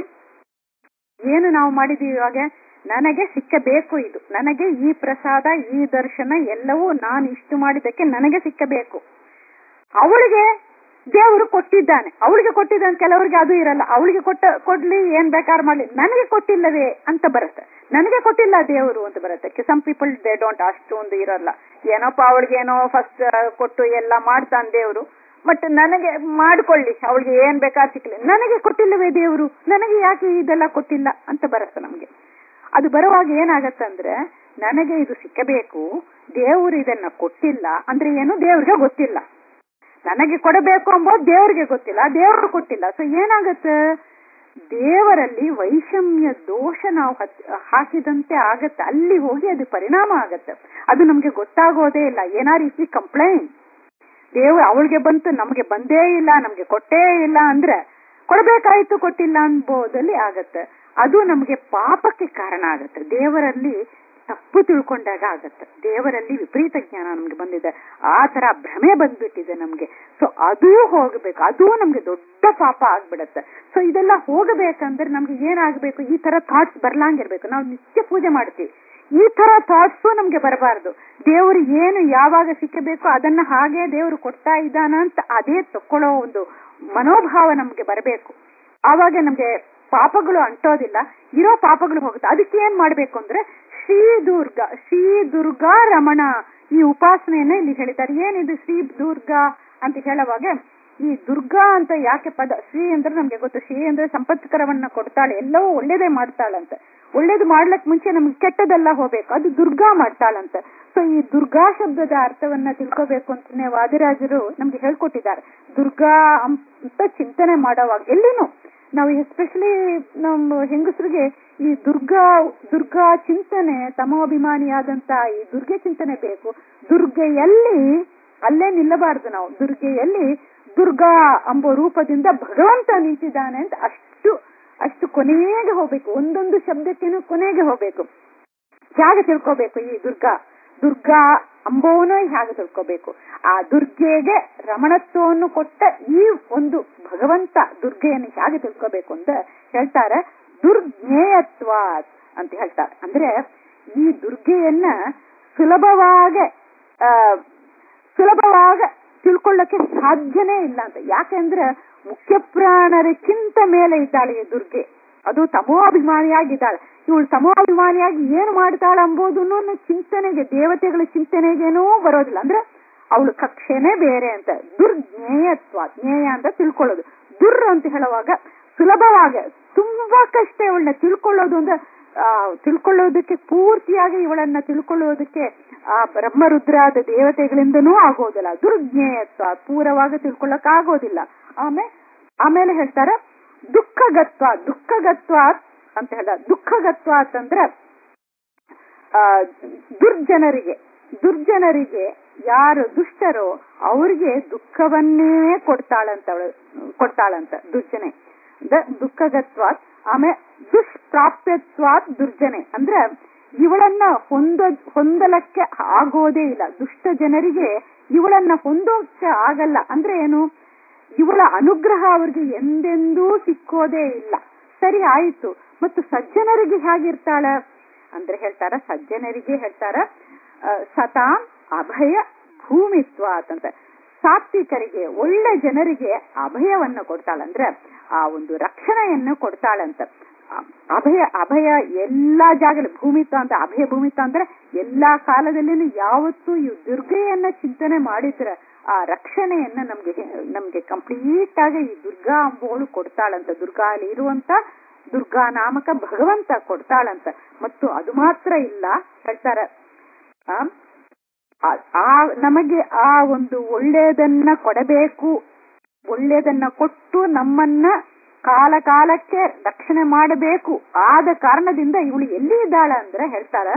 ಏನು ನಾವು ಮಾಡಿದೀವಿ ಇವಾಗ ನನಗೆ ಸಿಕ್ಕಬೇಕು ಇದು ನನಗೆ ಈ ಪ್ರಸಾದ ಈ ದರ್ಶನ ಎಲ್ಲವೂ ನಾನು ಇಷ್ಟು ಮಾಡಿದ್ದಕ್ಕೆ ನನಗೆ ಸಿಕ್ಕಬೇಕು ಅವಳಿಗೆ ದೇವರು ಕೊಟ್ಟಿದ್ದಾನೆ ಅವಳಿಗೆ ಕೊಟ್ಟಿದ್ದಾನೆ ಕೆಲವರಿಗೆ ಅದು ಇರಲ್ಲ ಅವಳಿಗೆ ಕೊಟ್ಟ ಕೊಡ್ಲಿ ಏನ್ ಬೇಕಾದ್ರೆ ಮಾಡ್ಲಿ ನನಗೆ ಕೊಟ್ಟಿಲ್ಲವೇ ಅಂತ ಬರುತ್ತೆ ನನಗೆ ಕೊಟ್ಟಿಲ್ಲ ದೇವರು ಅಂತ ಬರುತ್ತೆ ಸಮ್ ಪೀಪಲ್ ದೇ ಡೋಂಟ್ ಅಷ್ಟು ಒಂದು ಇರಲ್ಲ ಏನೋಪ್ಪ ಅವಳಿಗೆ ಏನೋ ಫಸ್ಟ್ ಕೊಟ್ಟು ಎಲ್ಲ ಮಾಡ್ತಾನೆ ದೇವರು ಬಟ್ ನನಗೆ ಮಾಡ್ಕೊಳ್ಳಿ ಅವಳಿಗೆ ಏನ್ ಬೇಕಾದ್ರೆ ಸಿಕ್ಲಿ ನನಗೆ ಕೊಟ್ಟಿಲ್ಲವೇ ದೇವರು ನನಗೆ ಯಾಕೆ ಇದೆಲ್ಲ ಕೊಟ್ಟಿಲ್ಲ ಅಂತ ಬರುತ್ತೆ ನಮ್ಗೆ ಅದು ಬರುವಾಗ ಏನಾಗತ್ತಂದ್ರೆ ನನಗೆ ಇದು ಸಿಕ್ಕಬೇಕು ದೇವರು ಇದನ್ನ ಕೊಟ್ಟಿಲ್ಲ ಅಂದ್ರೆ ಏನು ದೇವ್ರಿಗೆ ಗೊತ್ತಿಲ್ಲ ನನಗೆ ಕೊಡಬೇಕು ಎಂಬುದು ದೇವರಿಗೆ ಗೊತ್ತಿಲ್ಲ ದೇವರು ಕೊಟ್ಟಿಲ್ಲ ಸೊ ಏನಾಗತ್ತೆ ದೇವರಲ್ಲಿ ವೈಷಮ್ಯ ದೋಷ ನಾವು ಹಾಕಿದಂತೆ ಆಗತ್ತೆ ಅಲ್ಲಿ ಹೋಗಿ ಅದು ಪರಿಣಾಮ ಆಗತ್ತೆ ಅದು ನಮ್ಗೆ ಗೊತ್ತಾಗೋದೇ ಇಲ್ಲ ಏನಾರು ಇಫ್ ಕಂಪ್ಲೇಂಟ್ ದೇವ್ರು ಅವಳಿಗೆ ಬಂತು ನಮ್ಗೆ ಬಂದೇ ಇಲ್ಲ ನಮ್ಗೆ ಕೊಟ್ಟೇ ಇಲ್ಲ ಅಂದ್ರೆ ಕೊಡಬೇಕಾಯ್ತು ಕೊಟ್ಟಿಲ್ಲ ಅನ್ಬೋದಲ್ಲಿ ಆಗತ್ತೆ ಅದು ನಮ್ಗೆ ಪಾಪಕ್ಕೆ ಕಾರಣ ಆಗತ್ತೆ ದೇವರಲ್ಲಿ ತಪ್ಪು ತಿಳ್ಕೊಂಡಾಗ ಆಗತ್ತೆ ದೇವರಲ್ಲಿ ವಿಪರೀತ ಜ್ಞಾನ ನಮ್ಗೆ ಬಂದಿದೆ ಆ ತರ ಭ್ರಮೆ ಬಂದ್ಬಿಟ್ಟಿದೆ ನಮ್ಗೆ ಸೊ ಅದೂ ಹೋಗ್ಬೇಕು ಅದೂ ನಮ್ಗೆ ದೊಡ್ಡ ಪಾಪ ಆಗ್ಬಿಡತ್ತೆ ಸೊ ಇದೆಲ್ಲ ಹೋಗಬೇಕಂದ್ರೆ ನಮ್ಗೆ ಏನಾಗ್ಬೇಕು ಈ ತರ ಥಾಟ್ಸ್ ಬರ್ಲಾಂಗಿರ್ಬೇಕು ನಾವು ನಿತ್ಯ ಪೂಜೆ ಮಾಡ್ತೀವಿ ಈ ತರ ಥಾಟ್ಸು ನಮ್ಗೆ ಬರಬಾರ್ದು ದೇವರು ಏನು ಯಾವಾಗ ಸಿಕ್ಕಬೇಕು ಅದನ್ನ ಹಾಗೆ ದೇವರು ಕೊಡ್ತಾ ಇದ್ದಾನ ಅಂತ ಅದೇ ತಕೊಳ್ಳೋ ಒಂದು ಮನೋಭಾವ ನಮ್ಗೆ ಬರಬೇಕು ಆವಾಗ ನಮ್ಗೆ ಪಾಪಗಳು ಅಂಟೋದಿಲ್ಲ ಇರೋ ಪಾಪಗಳು ಹೋಗುತ್ತೆ ಅದಕ್ಕೆ ಏನ್ ಮಾಡ್ಬೇಕು ಅಂದ್ರೆ ಶ್ರೀ ದುರ್ಗಾ ಶ್ರೀ ದುರ್ಗಾ ರಮಣ ಈ ಉಪಾಸನೆಯನ್ನ ಇಲ್ಲಿ ಹೇಳಿದ್ದಾರೆ ಏನಿದು ಶ್ರೀ ದುರ್ಗಾ ಅಂತ ಹೇಳುವಾಗ ಈ ದುರ್ಗಾ ಅಂತ ಯಾಕೆ ಪದ ಶ್ರೀ ಅಂದ್ರೆ ನಮ್ಗೆ ಗೊತ್ತು ಶ್ರೀ ಅಂದ್ರೆ ಸಂಪತ್ಕರವನ್ನ ಕೊಡ್ತಾಳೆ ಎಲ್ಲವೂ ಒಳ್ಳೇದೇ ಮಾಡ್ತಾಳಂತೆ ಒಳ್ಳೇದು ಮಾಡ್ಲಕ್ ಮುಂಚೆ ನಮ್ಗೆ ಕೆಟ್ಟದೆಲ್ಲ ಹೋಗ್ಬೇಕು ಅದು ದುರ್ಗಾ ಮಾಡ್ತಾಳಂತೆ ಸೊ ಈ ದುರ್ಗಾ ಶಬ್ದದ ಅರ್ಥವನ್ನ ತಿಳ್ಕೋಬೇಕು ಅಂತಾನೆ ವಾದಿರಾಜರು ನಮ್ಗೆ ಹೇಳ್ಕೊಟ್ಟಿದ್ದಾರೆ ದುರ್ಗಾ ಅಂತ ಚಿಂತನೆ ಮಾಡೋವಾಗ ಎಲ್ಲಿನೂ ನಾವು ಎಸ್ಪೆಷಲಿ ನಮ್ಮ ಹೆಂಗಸರಿಗೆ ಈ ದುರ್ಗಾ ದುರ್ಗಾ ಚಿಂತನೆ ತಮೋಭಿಮಾನಿಯಾದಂತ ಈ ದುರ್ಗೆ ಚಿಂತನೆ ಬೇಕು ದುರ್ಗೆಯಲ್ಲಿ ಅಲ್ಲೇ ನಿಲ್ಲಬಾರ್ದು ನಾವು ದುರ್ಗೆಯಲ್ಲಿ ದುರ್ಗಾ ಎಂಬ ರೂಪದಿಂದ ಭಗವಂತ ನಿಂತಿದ್ದಾನೆ ಅಂತ ಅಷ್ಟು ಅಷ್ಟು ಕೊನೆಗೆ ಹೋಗ್ಬೇಕು ಒಂದೊಂದು ಶಬ್ದಕ್ಕೇನು ಕೊನೆಗೆ ಹೋಗ್ಬೇಕು ಹೇಗೆ ತಿಳ್ಕೋಬೇಕು ಈ ದುರ್ಗಾ ದುರ್ಗಾ ಅಂಬೋನ ಹೇಗೆ ತಿಳ್ಕೋಬೇಕು ಆ ದುರ್ಗೆಗೆ ರಮಣತ್ವವನ್ನು ಕೊಟ್ಟ ಈ ಒಂದು ಭಗವಂತ ದುರ್ಗೆಯನ್ನು ಹೇಗೆ ತಿಳ್ಕೋಬೇಕು ಅಂತ ಹೇಳ್ತಾರೆ ದುರ್ಜ್ಞೇಯತ್ವ ಅಂತ ಹೇಳ್ತಾರೆ ಅಂದ್ರೆ ಈ ದುರ್ಗೆಯನ್ನ ಸುಲಭವಾಗಿ ಆ ಸುಲಭವಾಗ ತಿಳ್ಕೊಳ್ಳಕ್ಕೆ ಸಾಧ್ಯನೇ ಇಲ್ಲ ಅಂತ ಯಾಕೆಂದ್ರೆ ಮುಖ್ಯ ಪ್ರಾಣರಕ್ಕಿಂತ ಮೇಲೆ ಇದ್ದಾಳೆ ಈ ದುರ್ಗೆ ಅದು ತಮೋಭಿಮಾನಿಯಾಗಿದ್ದಾಳೆ ಇವಳು ತಮೋಭಿಮಾನಿಯಾಗಿ ಏನು ಮಾಡ್ತಾಳೆ ಎಂಬುದನ್ನು ಚಿಂತನೆಗೆ ದೇವತೆಗಳ ಚಿಂತನೆಗೇನೂ ಬರೋದಿಲ್ಲ ಅಂದ್ರೆ ಅವಳು ಕಕ್ಷೆನೇ ಬೇರೆ ಅಂತ ದುರ್ಜ್ಞೇಯತ್ವ ಜ್ಞೇಯ ಅಂತ ತಿಳ್ಕೊಳ್ಳೋದು ದುರ್ ಅಂತ ಹೇಳುವಾಗ ಸುಲಭವಾಗ ತುಂಬಾ ಕಷ್ಟ ಇವಳನ್ನ ತಿಳ್ಕೊಳ್ಳೋದು ಅಂದ್ರೆ ಆ ತಿಳ್ಕೊಳ್ಳೋದಕ್ಕೆ ಪೂರ್ತಿಯಾಗಿ ಇವಳನ್ನ ತಿಳ್ಕೊಳ್ಳೋದಕ್ಕೆ ಆ ಬ್ರಹ್ಮರುದ್ರಾದ ದೇವತೆಗಳಿಂದನೂ ಆಗೋದಿಲ್ಲ ದುರ್ಜ್ಞೇಯತ್ವ ಪೂರವಾಗಿ ತಿಳ್ಕೊಳ್ಳಕ್ ಆಗೋದಿಲ್ಲ ಆಮೇಲೆ ಆಮೇಲೆ ಹೇಳ್ತಾರೆ ದುಃಖಗತ್ವ ದುಃಖಗತ್ವ ಅಂತ ಹೇಳ ದುಃಖಗತ್ವ ಅಂತಂದ್ರೆ ಆ ದುರ್ಜನರಿಗೆ ದುರ್ಜನರಿಗೆ ಯಾರು ದುಷ್ಟರೋ ಅವ್ರಿಗೆ ದುಃಖವನ್ನೇ ಕೊಡ್ತಾಳಂತ ಕೊಡ್ತಾಳಂತ ದುರ್ಜನೆ ದುಃಖಗತ್ವ ಆಮೇಲೆ ದುಷ್ಪ್ರಾಪ್ಯತ್ವಾತ್ ದುರ್ಜನೆ ಅಂದ್ರೆ ಇವಳನ್ನ ಹೊಂದ ಹೊಂದಲಕ್ಕೆ ಆಗೋದೇ ಇಲ್ಲ ದುಷ್ಟ ಜನರಿಗೆ ಇವಳನ್ನ ಹೊಂದೋಕೆ ಆಗಲ್ಲ ಅಂದ್ರೆ ಏನು ಇವಳ ಅನುಗ್ರಹ ಅವ್ರಿಗೆ ಎಂದೆಂದೂ ಸಿಕ್ಕೋದೇ ಇಲ್ಲ ಸರಿ ಆಯ್ತು ಮತ್ತು ಸಜ್ಜನರಿಗೆ ಹೇಗಿರ್ತಾಳ ಅಂದ್ರೆ ಹೇಳ್ತಾರ ಸಜ್ಜನರಿಗೆ ಹೇಳ್ತಾರ ಸತಾಂ ಅಭಯ ಭೂಮಿತ್ವ ಅಂತ ಸಾತ್ವಿಕರಿಗೆ ಒಳ್ಳೆ ಜನರಿಗೆ ಅಭಯವನ್ನ ಕೊಡ್ತಾಳಂದ್ರೆ ಆ ಒಂದು ರಕ್ಷಣೆಯನ್ನು ಕೊಡ್ತಾಳಂತ ಅಭಯ ಅಭಯ ಎಲ್ಲಾ ಜಾಗದಲ್ಲಿ ಭೂಮಿತ್ವ ಅಂತ ಅಭಯ ಭೂಮಿತ್ವ ಅಂದ್ರೆ ಎಲ್ಲಾ ಕಾಲದಲ್ಲಿನೂ ಯಾವತ್ತೂ ಈ ದುರ್ಗೆಯನ್ನ ಚಿಂತನೆ ಮಾಡಿದ್ರೆ ಆ ರಕ್ಷಣೆಯನ್ನ ನಮ್ಗೆ ನಮ್ಗೆ ಕಂಪ್ಲೀಟ್ ಆಗಿ ಈ ದುರ್ಗಾ ಅಂಬೋಳು ಕೊಡ್ತಾಳಂತ ದುರ್ಗಾ ಅಲ್ಲಿ ಇರುವಂತ ದುರ್ಗಾ ನಾಮಕ ಭಗವಂತ ಕೊಡ್ತಾಳಂತ ಮತ್ತು ಅದು ಮಾತ್ರ ಇಲ್ಲ ಹೇಳ್ತಾರೆ ಆ ಆ- ಆ ನಮಗೆ ಆ ಒಂದು ಒಳ್ಳೆಯದನ್ನ ಕೊಡಬೇಕು ಒಳ್ಳೆಯದನ್ನ ಕೊಟ್ಟು ನಮ್ಮನ್ನ ಕಾಲ ಕಾಲಕ್ಕೆ ರಕ್ಷಣೆ ಮಾಡಬೇಕು ಆದ ಕಾರಣದಿಂದ ಇವಳು ಎಲ್ಲಿ ಇದ್ದಾಳ ಅಂದ್ರೆ ಹೇಳ್ತಾರ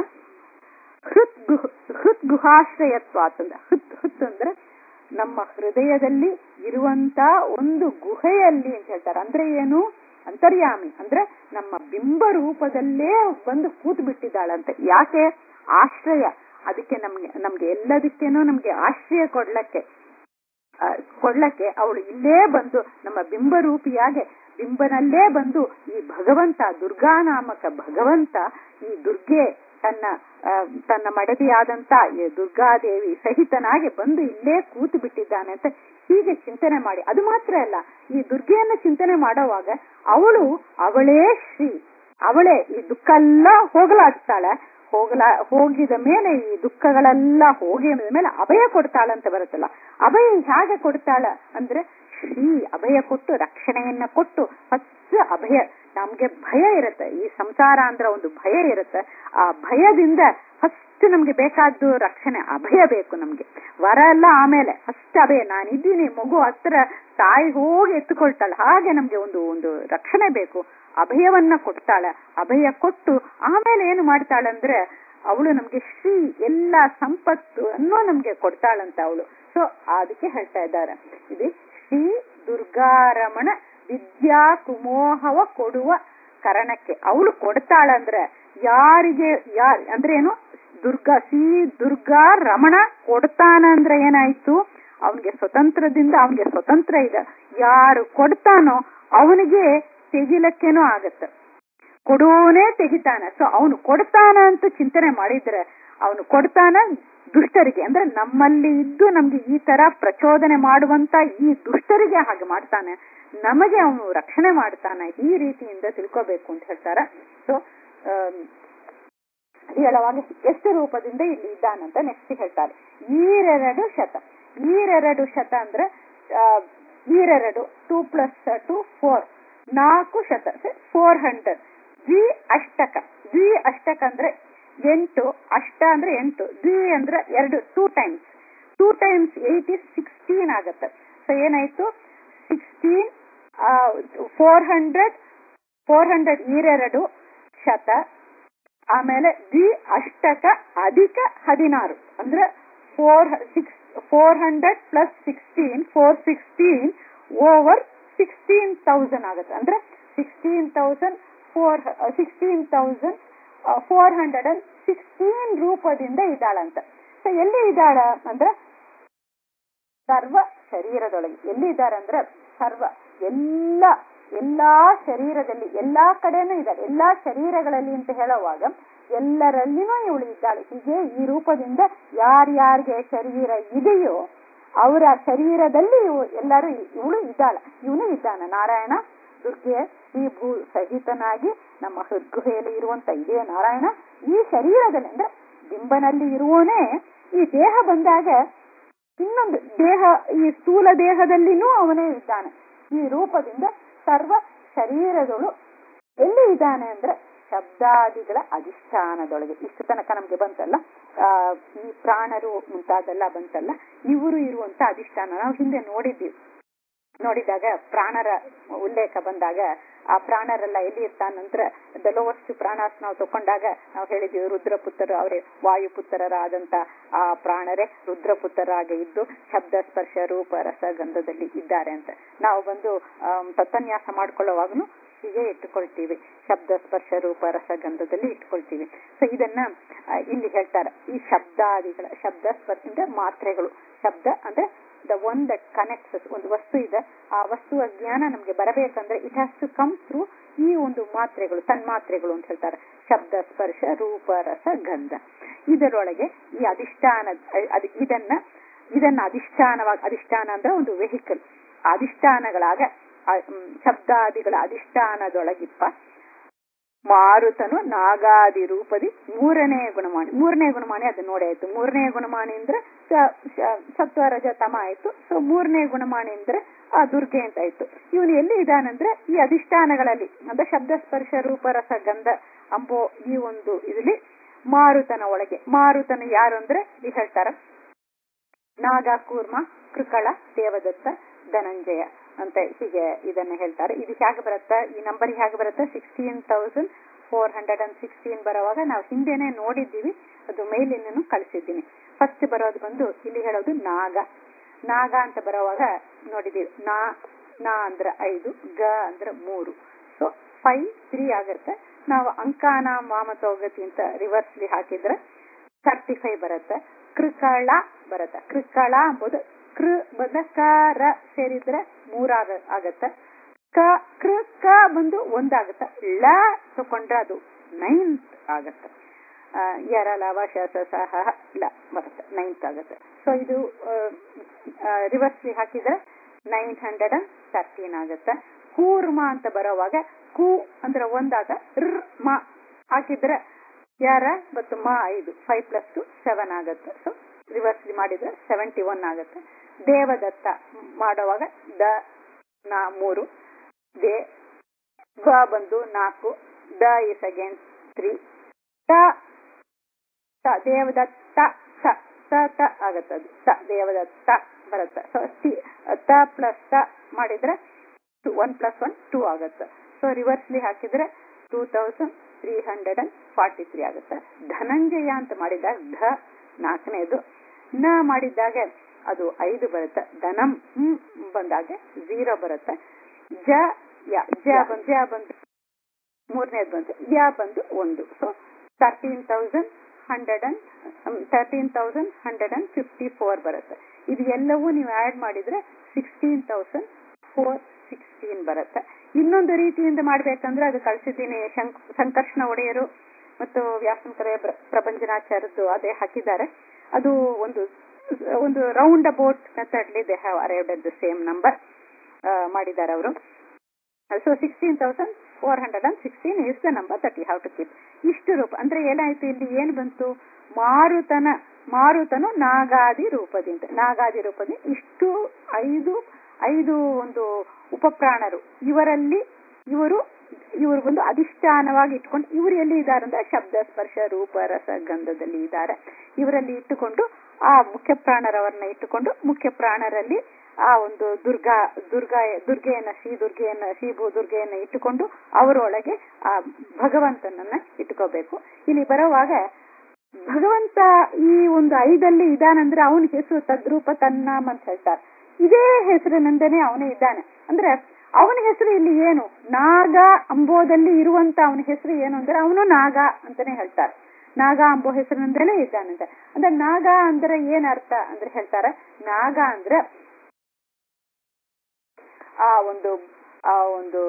ಹೃತ್ ಗುಹ ಹೃತ್ ಗುಹಾಶ್ರಯತ್ವಾತ್ ಅಂತ ಹೃತ್ ಹೃತ್ ಅಂದ್ರೆ ನಮ್ಮ ಹೃದಯದಲ್ಲಿ ಇರುವಂತ ಒಂದು ಗುಹೆಯಲ್ಲಿ ಅಂತ ಹೇಳ್ತಾರೆ ಅಂದ್ರೆ ಏನು ಅಂತರ್ಯಾಮಿ ಅಂದ್ರೆ ನಮ್ಮ ಬಿಂಬ ರೂಪದಲ್ಲೇ ಬಂದು ಕೂತು ಬಿಟ್ಟಿದ್ದಾಳಂತೆ ಯಾಕೆ ಆಶ್ರಯ ಅದಕ್ಕೆ ನಮ್ಗೆ ನಮ್ಗೆ ಎಲ್ಲದಕ್ಕೇನೋ ನಮ್ಗೆ ಆಶ್ರಯ ಕೊಡ್ಲಕ್ಕೆ ಆ, ಕೊಡ್ಲಕ್ಕೆ ಅವಳು ಇಲ್ಲೇ ಬಂದು ನಮ್ಮ ಬಿಂಬರೂಪಿಯಾಗೆ ಬಿಂಬನಲ್ಲೇ ಬಂದು ಈ ಭಗವಂತ ದುರ್ಗಾನಾಮಕ ಭಗವಂತ ಈ ದುರ್ಗೆ ತನ್ನ ಆ, ತನ್ನ ಮಡದಿಯಾದಂತ ಈ ದುರ್ಗಾದೇವಿ ಸಹಿತನಾಗಿ ಬಂದು ಇಲ್ಲೇ ಕೂತು ಬಿಟ್ಟಿದ್ದಾನೆ ಅಂತ ಹೀಗೆ ಚಿಂತನೆ ಮಾಡಿ ಅದು ಮಾತ್ರ ಅಲ್ಲ ಈ ದುರ್ಗೆಯನ್ನ ಚಿಂತನೆ ಮಾಡುವಾಗ ಅವಳು ಅವಳೇ ಶ್ರೀ ಅವಳೇ ಈ ದುಃಖ ಎಲ್ಲ ಹೋಗಲಾಡ್ತಾಳೆ ಹೋಗಲ ಹೋಗಿದ ಮೇಲೆ ಈ ದುಃಖಗಳೆಲ್ಲ ಹೋಗಿದ ಮೇಲೆ ಅಭಯ ಕೊಡ್ತಾಳಂತ ಬರುತ್ತಲ್ಲ ಅಭಯ ಹೇಗೆ ಕೊಡ್ತಾಳ ಅಂದ್ರೆ ಶ್ರೀ ಅಭಯ ಕೊಟ್ಟು ರಕ್ಷಣೆಯನ್ನ ಕೊಟ್ಟು ಫಸ್ಟ್ ಅಭಯ ನಮ್ಗೆ ಭಯ ಇರುತ್ತೆ ಈ ಸಂಸಾರ ಅಂದ್ರೆ ಒಂದು ಭಯ ಇರುತ್ತೆ ಆ ಭಯದಿಂದ ಫಸ್ಟ್ ನಮ್ಗೆ ಬೇಕಾದ್ದು ರಕ್ಷಣೆ ಅಭಯ ಬೇಕು ನಮ್ಗೆ ವರ ಎಲ್ಲ ಆಮೇಲೆ ಫಸ್ಟ್ ಅಭಯ ನಾನಿದ್ದೀನಿ ಮಗು ಹತ್ರ ತಾಯಿ ಹೋಗಿ ಎತ್ತುಕೊಳ್ತಾಳೆ ಹಾಗೆ ನಮ್ಗೆ ಒಂದು ಒಂದು ರಕ್ಷಣೆ ಬೇಕು ಅಭಯವನ್ನ ಕೊಡ್ತಾಳೆ ಅಭಯ ಕೊಟ್ಟು ಆಮೇಲೆ ಏನು ಮಾಡ್ತಾಳಂದ್ರೆ ಅವಳು ನಮ್ಗೆ ಶ್ರೀ ಎಲ್ಲ ಸಂಪತ್ತು ಅನ್ನೋ ನಮ್ಗೆ ಕೊಡ್ತಾಳಂತ ಅವಳು ಸೊ ಅದಕ್ಕೆ ಹೇಳ್ತಾ ಇದ್ದಾರೆ ಇದು ಶ್ರೀ ದುರ್ಗಾರಮಣ ವಿದ್ಯಾ ಕುಮೋಹವ ಕೊಡುವ ಕರಣಕ್ಕೆ ಅವಳು ಕೊಡ್ತಾಳಂದ್ರೆ ಯಾರಿಗೆ ಯಾರ್ ಅಂದ್ರೆ ಏನು ದುರ್ಗಾ ಶ್ರೀ ದುರ್ಗಾ ರಮಣ ಕೊಡ್ತಾನಂದ್ರೆ ಏನಾಯ್ತು ಅವನಿಗೆ ಸ್ವತಂತ್ರದಿಂದ ಅವನಿಗೆ ಸ್ವತಂತ್ರ ಇದೆ ಯಾರು ಕೊಡ್ತಾನೋ ಅವನಿಗೆ ತೆಗಿಲಕ್ಕೇನೋ ಆಗತ್ತೆ ಕೊಡೋನೇ ತೆಗಿತಾನ ಸೊ ಅವನು ಕೊಡ್ತಾನ ಅಂತ ಚಿಂತನೆ ಮಾಡಿದ್ರೆ ಅವನು ಕೊಡ್ತಾನ ದುಷ್ಟರಿಗೆ ಅಂದ್ರೆ ನಮ್ಮಲ್ಲಿ ಇದ್ದು ನಮ್ಗೆ ಈ ತರ ಪ್ರಚೋದನೆ ಮಾಡುವಂತ ಈ ದುಷ್ಟರಿಗೆ ಹಾಗೆ ಮಾಡ್ತಾನೆ ನಮಗೆ ಅವನು ರಕ್ಷಣೆ ಮಾಡ್ತಾನೆ ಈ ರೀತಿಯಿಂದ ತಿಳ್ಕೋಬೇಕು ಅಂತ ಹೇಳ್ತಾರೆ ಸೊ ಹೇಳುವಾಗ ಎಷ್ಟು ರೂಪದಿಂದ ಇಲ್ಲಿ ಇದ್ದಾನಂತ ನೆಕ್ಸ್ಟ್ ಹೇಳ್ತಾರೆ ಈರೆರಡು ಶತ ಈರೆರಡು ಶತ ಅಂದ್ರೆ ಆ, ಈರೆರಡು ಟೂ ಪ್ಲಸ್ ಟು ಫೋರ್ ನಾಲ್ಕು ಶತ ಫೋರ್ ಹಂಡ್ರೆಡ್ ದ್ವಿ ಅಷ್ಟಕ ದ್ವಿ ಅಷ್ಟಕ ಅಂದ್ರೆ ಎಂಟು ಅಷ್ಟ ಅಂದ್ರೆ ಎಂಟು ದ್ವಿ ಅಂದ್ರೆ ಎರಡು two times two times eight is sixteen ಆಗತ್ತೆ ಸೊ ಏನಾಯ್ತು sixteen four hundred four hundred ಈರೆರಡು ಶತ ಆಮೇಲೆ ದ್ವಿ ಅಷ್ಟಕ ಅಧಿಕ ಹದಿನಾರು ಅಂದ್ರೆ four six four hundred plus sixteen four sixteen over sixteen thousand ಆಗುತ್ತೆ ಅಂದ್ರೆ sixteen thousand four sixteen thousand four hundred and sixteen ರೂಪದಿಂದ ಇದ್ದಾಳಂತ ಸೊ ಎಲ್ಲಿ ಇದ್ದಾಳ ಅಂದ್ರೆ ಸರ್ವ ಶರೀರದೊಳಗೆ ಎಲ್ಲಿ ಇದ್ದಾರೆ ಅಂದ್ರೆ ಸರ್ವ ಎಲ್ಲ ಎಲ್ಲಾ ಶರೀರದಲ್ಲಿ ಎಲ್ಲಾ ಕಡೆನೂ ಇದ್ದಾಳೆ ಎಲ್ಲಾ ಶರೀರಗಳಲ್ಲಿ ಅಂತ ಹೇಳುವಾಗ ಎಲ್ಲರಲ್ಲಿನೂ ಇವಳು ಇದ್ದಾಳೆ ಹೀಗೆ ಈ ರೂಪದಿಂದ ಯಾರ್ಯಾರಿಗೆ ಶರೀರ ಇದೆಯೋ ಅವರ ಶರೀರದಲ್ಲಿ ಇವು ಎಲ್ಲರೂ ಇವಳು ಇದ್ದಾಳ ಇವನು ಇದ್ದಾನ ನಾರಾಯಣ ದುರ್ಗೆ ಈ ಭೂ ಸಹಿತನಾಗಿ ನಮ್ಮ ಹೃದ್ಗುಹೆಯಲ್ಲಿ ಇರುವಂತ ಇದೇ ನಾರಾಯಣ ಈ ಶರೀರದಲ್ಲಿ ಅಂದ್ರೆ ಬಿಂಬನಲ್ಲಿ ಇರುವವನೇ ಈ ದೇಹ ಬಂದಾಗ ಇನ್ನೊಂದು ದೇಹ ಈ ಸ್ಥೂಲ ದೇಹದಲ್ಲಿನೂ ಅವನೇ ಇದ್ದಾನೆ ಈ ರೂಪದಿಂದ ಸರ್ವ ಶರೀರದಳು ಎಲ್ಲಿ ಇದ್ದಾನೆ ಅಂದ್ರೆ ಶಬ್ದಾದಿಗಳ ಅಧಿಷ್ಠಾನದೊಳಗೆ ಇಷ್ಟು ತನಕ ನಮ್ಗೆ ಬಂತಲ್ಲ ಆ ಈ ಪ್ರಾಣರು ಮುಂತಾದೆಲ್ಲ ಬಂತಲ್ಲ ಇವರು ಇರುವಂತ ಅಧಿಷ್ಠಾನ ನಾವು ಹಿಂದೆ ನೋಡಿದ್ದೀವಿ ನೋಡಿದಾಗ ಪ್ರಾಣರ ಉಲ್ಲೇಖ ಬಂದಾಗ ಆ ಪ್ರಾಣರೆಲ್ಲ ಎಲ್ಲಿ ಇರ್ತಾನಂದ್ರೆ ದ ಲೋವಸ್ಟ್ ಪ್ರಾಣಾಸ್ ನಾವು ತಕೊಂಡಾಗ ನಾವು ಹೇಳಿದ್ವಿ ರುದ್ರಪುತ್ರರು ಅವರೇ ವಾಯುಪುತ್ರರಾದಂತ ಆ ಪ್ರಾಣರೇ ರುದ್ರಪುತ್ರರಾಗಿ ಇದ್ದು ಶಬ್ದ ಸ್ಪರ್ಶ ರೂಪ ರಸ ಗಂಧದಲ್ಲಿ ಇದ್ದಾರೆ ಅಂತ ನಾವು ಬಂದು ಆಮ್, ತತ್ವನ್ಯಾಸ ಮಾಡ್ಕೊಳ್ಳುವಾಗನು ಹೀಗೆ ಇಟ್ಟುಕೊಳ್ತೀವಿ ಶಬ್ದ ಸ್ಪರ್ಶ ರೂಪ ರಸಗಂಧದಲ್ಲಿ ಇಟ್ಕೊಳ್ತೀವಿ ಸೊ ಇದನ್ನ ಆ, ಇಲ್ಲಿ ಹೇಳ್ತಾರೆ ಈ ಶಬ್ದಾದಿಗಳ ಶಬ್ದ ಸ್ಪರ್ಶ ಅಂದ್ರೆ ಮಾತ್ರೆಗಳು ಶಬ್ದ ಅಂದ್ರೆ ದ ಒನ್ ದಟ್ ಕನೆಕ್ಟ್ಸ್ ಒಂದು ವಸ್ತು ಇದೆ ಆ ವಸ್ತುವ ಜ್ಞಾನ ನಮ್ಗೆ ಬರಬೇಕಂದ್ರೆ it has to come through ಈ ಒಂದು ಮಾತ್ರೆಗಳು ತನ್ಮಾತ್ರೆಗಳು ಅಂತ ಹೇಳ್ತಾರೆ ಶಬ್ದ ಸ್ಪರ್ಶ ರೂಪ ರಸ ಗಂಧ ಇದರೊಳಗೆ ಈ ಅಧಿಷ್ಠಾನ ಅದ್ ಇದನ್ನ ಇದನ್ನ ಅಧಿಷ್ಠಾನವಾಗಿ ಅಧಿಷ್ಠಾನ ಅಂದ್ರೆ ಒಂದು ವೆಹಿಕಲ್ ಅಧಿಷ್ಠಾನಗಳಾಗ ಆ, ಮ್, ಶಬ್ದಾದಿಗಳ ಅಧಿಷ್ಠಾನದೊಳಗಿಪ್ಪ ಮಾರುತನು ನಾಗಾದಿ ರೂಪದಿ ಮೂರನೇ ಗುಣಮಾನಿ ಮೂರನೇ ಗುಣಮಾನಿ ಅದು ನೋಡಿ ಆಯ್ತು ಮೂರನೇ ಗುಣಮಾನಿ ಅಂದ್ರೆ ಸ- ಶ- ಸತ್ವ ರಜ ತಮ ಆಯ್ತು ಸೊ ಮೂರನೇ ಗುಣಮಾನಿ ಅಂದ್ರೆ ಆ ದುರ್ಗೆ ಅಂತ ಆಯ್ತು ಇವನು ಎಲ್ಲಿ ಇದಾನಂದ್ರೆ ಈ ಅಧಿಷ್ಠಾನಗಳಲ್ಲಿ ಅಂದ್ರೆ ಶಬ್ದ ಸ್ಪರ್ಶ ರೂಪ ರಸ ಗಂಧ ಅಂಬೋ ಈ ಒಂದು ಇದರಲ್ಲಿ ಮಾರುತನ ಒಳಗೆ ಮಾರುತನ ಯಾರು ಅಂದ್ರೆ ಇಲ್ಲಿ ಹೇಳ್ತಾರ ನಾಗ ಕೂರ್ಮ ಕೃಕಳ ದೇವದತ್ತ ಧನಂಜಯ ಅಂತ ಹೀಗೆ ಇದನ್ನ ಹೇಳ್ತಾರೆ ಇದು ಹೇಗೆ ಬರುತ್ತೆ ಈ ನಂಬರ್ ಹೇಗೆ ಬರುತ್ತೆ sixteen thousand four hundred and sixteen ಬರುವಾಗ ನಾವು ಹಿಂದೆನೆ ನೋಡಿದ್ದೀವಿ ಅದು ಮೇಲಿನೂ ಕಳಿಸಿದ್ದೀನಿ ಫಸ್ಟ್ ಬರೋದು ಬಂದು ಇಲ್ಲಿ ಹೇಳೋದು ನಾಗ ನಾಗ ಅಂತ ಬರೋವಾಗ ನೋಡಿದೀವಿ ನಾ ನಾ ಅಂದ್ರೆ ಐದು ಗ ಅಂದ್ರೆ ಮೂರು ಸೊ ಫೈವ್ ತ್ರೀ ಆಗುತ್ತೆ ನಾವು ಅಂಕಾನ ವಾಮತೋಗತಿ ಅಂತ ರಿವರ್ಸ್ಲಿ ಹಾಕಿದ್ರೆ ತರ್ಟಿ ಫೈವ್ ಬರುತ್ತೆ ಕೃಕಳ ಬರುತ್ತೆ ಕೃಕಳ ಎಂಬುದು ಕೃ ಬಂದ ಕ ರ ಸೇರಿದ್ರೆ ಮೂರಾಗ ಆಗತ್ತೆ ಕ ಕೃ ಕ ಬಂದು ಒಂದಾಗತ್ತೆ ಳ ತಕೊಂಡ್ರೆ ಅದು ನೈನ್ತ್ ಆಗತ್ತೆ ಆ, ಯರ ಲವ ಶ ಸ ಸ ಹ ಹ, ಲ ಬರುತ್ತೆ ನೈನ್ತ್ ಆಗುತ್ತೆ ಸೊ ಇದು ರಿವರ್ಸ್ಲಿ ಹಾಕಿದ್ರೆ ನೈನ್ ಹಂಡ್ರೆಡ್ ಅಂಡ್ ತರ್ಟೀನ್ ಆಗುತ್ತೆ ಕೂರ್ಮ ಅಂತ ಬರೋವಾಗ ಕು ಅಂದ್ರೆ ಒಂದಾಗ ರ್ ಮ ಹಾಕಿದ್ರೆ ಯಾರ ಮತ್ತು ಮ ಐದು ಫೈವ್ ಪ್ಲಸ್ ಟು ಸೆವೆನ್ ಆಗುತ್ತೆ ಸೊ ರಿವರ್ಸ್ಲಿ ಮಾಡಿದ್ರೆ ಸೆವೆಂಟಿ ಒನ್ ಆಗುತ್ತೆ ದೇವದತ್ತ ಮಾಡುವಾಗ ದ ನಾ ಮೂರು ದೇ ಬ ಬಂದು ನಾಲ್ಕು ದ ಇಸ್ ಅಗೇನ್ ತ್ರೀ ತ ತ ದೇವದತ್ತ ತ ತ ತ ಆಗತ್ತೆ ಅದು ತ ದೇವದತ್ತ ಬರುತ್ತೆ ಸೊ ತ ಪ್ಲಸ್ ತ ಮಾಡಿದ್ರೆ ಒನ್ ಪ್ಲಸ್ ಒನ್ ಟೂ ಆಗುತ್ತೆ ಸೊ ರಿವರ್ಸ್ಲಿ ಹಾಕಿದ್ರೆ two thousand three hundred and forty three ಆಗುತ್ತೆ ಧನಂಜಯ ಅಂತ ಮಾಡಿದಾಗ ಧ ನಾಲ್ಕನೇದು ನ ಮಾಡಿದಾಗ ಅದು ಐದು ಬರುತ್ತೆ ಧನಂ ಹ್ಮ್ ಬಂದಾಗ ಝೀರೋ ಬರುತ್ತೆ ಜ ಯ ಜ ಬಂದು ಜ ಬಂದು ಮೂರನೇದು ಬಂತು ಯ ಬಂದು ಒಂದು so thirteen thousand hundred and thirteen thousand hundred and fifty four ಬರುತ್ತೆ ಇದು ಎಲ್ಲವೂ ನೀವು ಆಡ್ ಮಾಡಿದ್ರೆ ಸಿಕ್ಸ್ಟೀನ್ ತೌಸಂಡ್ ಫೋರ್ ಸಿಕ್ಸ್ಟೀನ್ ಬರುತ್ತೆ ಇನ್ನೊಂದು ರೀತಿಯಿಂದ ಮಾಡ್ಬೇಕಂದ್ರೆ ಅದು ಕಳಿಸಿದ್ದೀನಿ ಶಂಕ್- ಸಂಕರ್ಷಣ ಒಡೆಯರು ಮತ್ತು ವ್ಯಾಸಂಕರ ಪ್ರಪಂಚನಾಚಾರ್ಯದ್ದು ಅದೇ ಹಾಕಿದ್ದಾರೆ ಅದು ಒಂದು ಒಂದು round about methodly they have arrived at the same number ಮಾಡಿದ್ದಾರೆ ಅವರು so sixteen thousand four hundred and sixteen is the number that you have to keep ಇಷ್ಟು ರೂಪ ಅಂದ್ರೆ ಏನಾಯ್ತು ಇಲ್ಲಿ ಏನ್ ಬಂತು ಮಾರುತನ ಮಾರುತನು ನಾಗಾದಿ ರೂಪದಿಂದ ನಾಗಾದಿ ರೂಪದಿಂದ ಇಷ್ಟು ಐದು ಐದು ಒಂದು ಉಪಪ್ರಾಣರು ಇವರಲ್ಲಿ ಇವರು ಇವರು ಒಂದು ಅಧಿಷ್ಠಾನವಾಗಿ ಇಟ್ಕೊಂಡು ಇವರು ಎಲ್ಲಿ ಇದ್ದಾರೆ ಅಂದ್ರೆ ಶಬ್ದ ಸ್ಪರ್ಶ ರೂಪ ರಸ ಗಂಧದಲ್ಲಿ ಇದ್ದಾರೆ ಇವರಲ್ಲಿ ಇಟ್ಟುಕೊಂಡು ಆ ಮುಖ್ಯ ಪ್ರಾಣರವರನ್ನ ಇಟ್ಟುಕೊಂಡು ಮುಖ್ಯ ಪ್ರಾಣರಲ್ಲಿ ಆ ಒಂದು ದುರ್ಗಾ ದುರ್ಗಾ ದುರ್ಗೆಯನ್ನ ಶ್ರೀ ದುರ್ಗೆಯನ್ನ ಶ್ರೀ ಭೂ ದುರ್ಗೆಯನ್ನ ಇಟ್ಟುಕೊಂಡು ಅವರೊಳಗೆ ಆ ಭಗವಂತನನ್ನ ಇಟ್ಕೋಬೇಕು ಇಲ್ಲಿ ಬರುವಾಗ ಭಗವಂತ ಈ ಒಂದು ಐದಲ್ಲಿ ಇದಾನಂದ್ರೆ ಅವನ ಹೆಸರು ತದ್ರೂಪ ತನ್ನಾಮ್ ಅಂತ ಹೇಳ್ತಾರೆ ಇದೇ ಹೆಸರಿನಿಂದನೇ ಅವನೇ ಇದ್ದಾನೆ ಅಂದ್ರೆ ಅವನ ಹೆಸರು ಇಲ್ಲಿ ಏನು ನಾಗ ಅಂಬೋದಲ್ಲಿ ಇರುವಂತ ಅವನ ಹೆಸರು ಏನು ಅಂದ್ರೆ ಅವನು ನಾಗ ಅಂತಾನೆ ಹೇಳ್ತಾರೆ ನಾಗ ಅಂಬೋ ಹೆಸರಿನಿಂದಲೇ ಇದ್ದಾನಂತೆ ಅಂದ್ರೆ ನಾಗ ಅಂದ್ರೆ ಏನ್ ಅರ್ಥ ಅಂದ್ರೆ ಹೇಳ್ತಾರೆ ನಾಗ ಅಂದ್ರೆ ಆ ಒಂದು ಆ ಒಂದು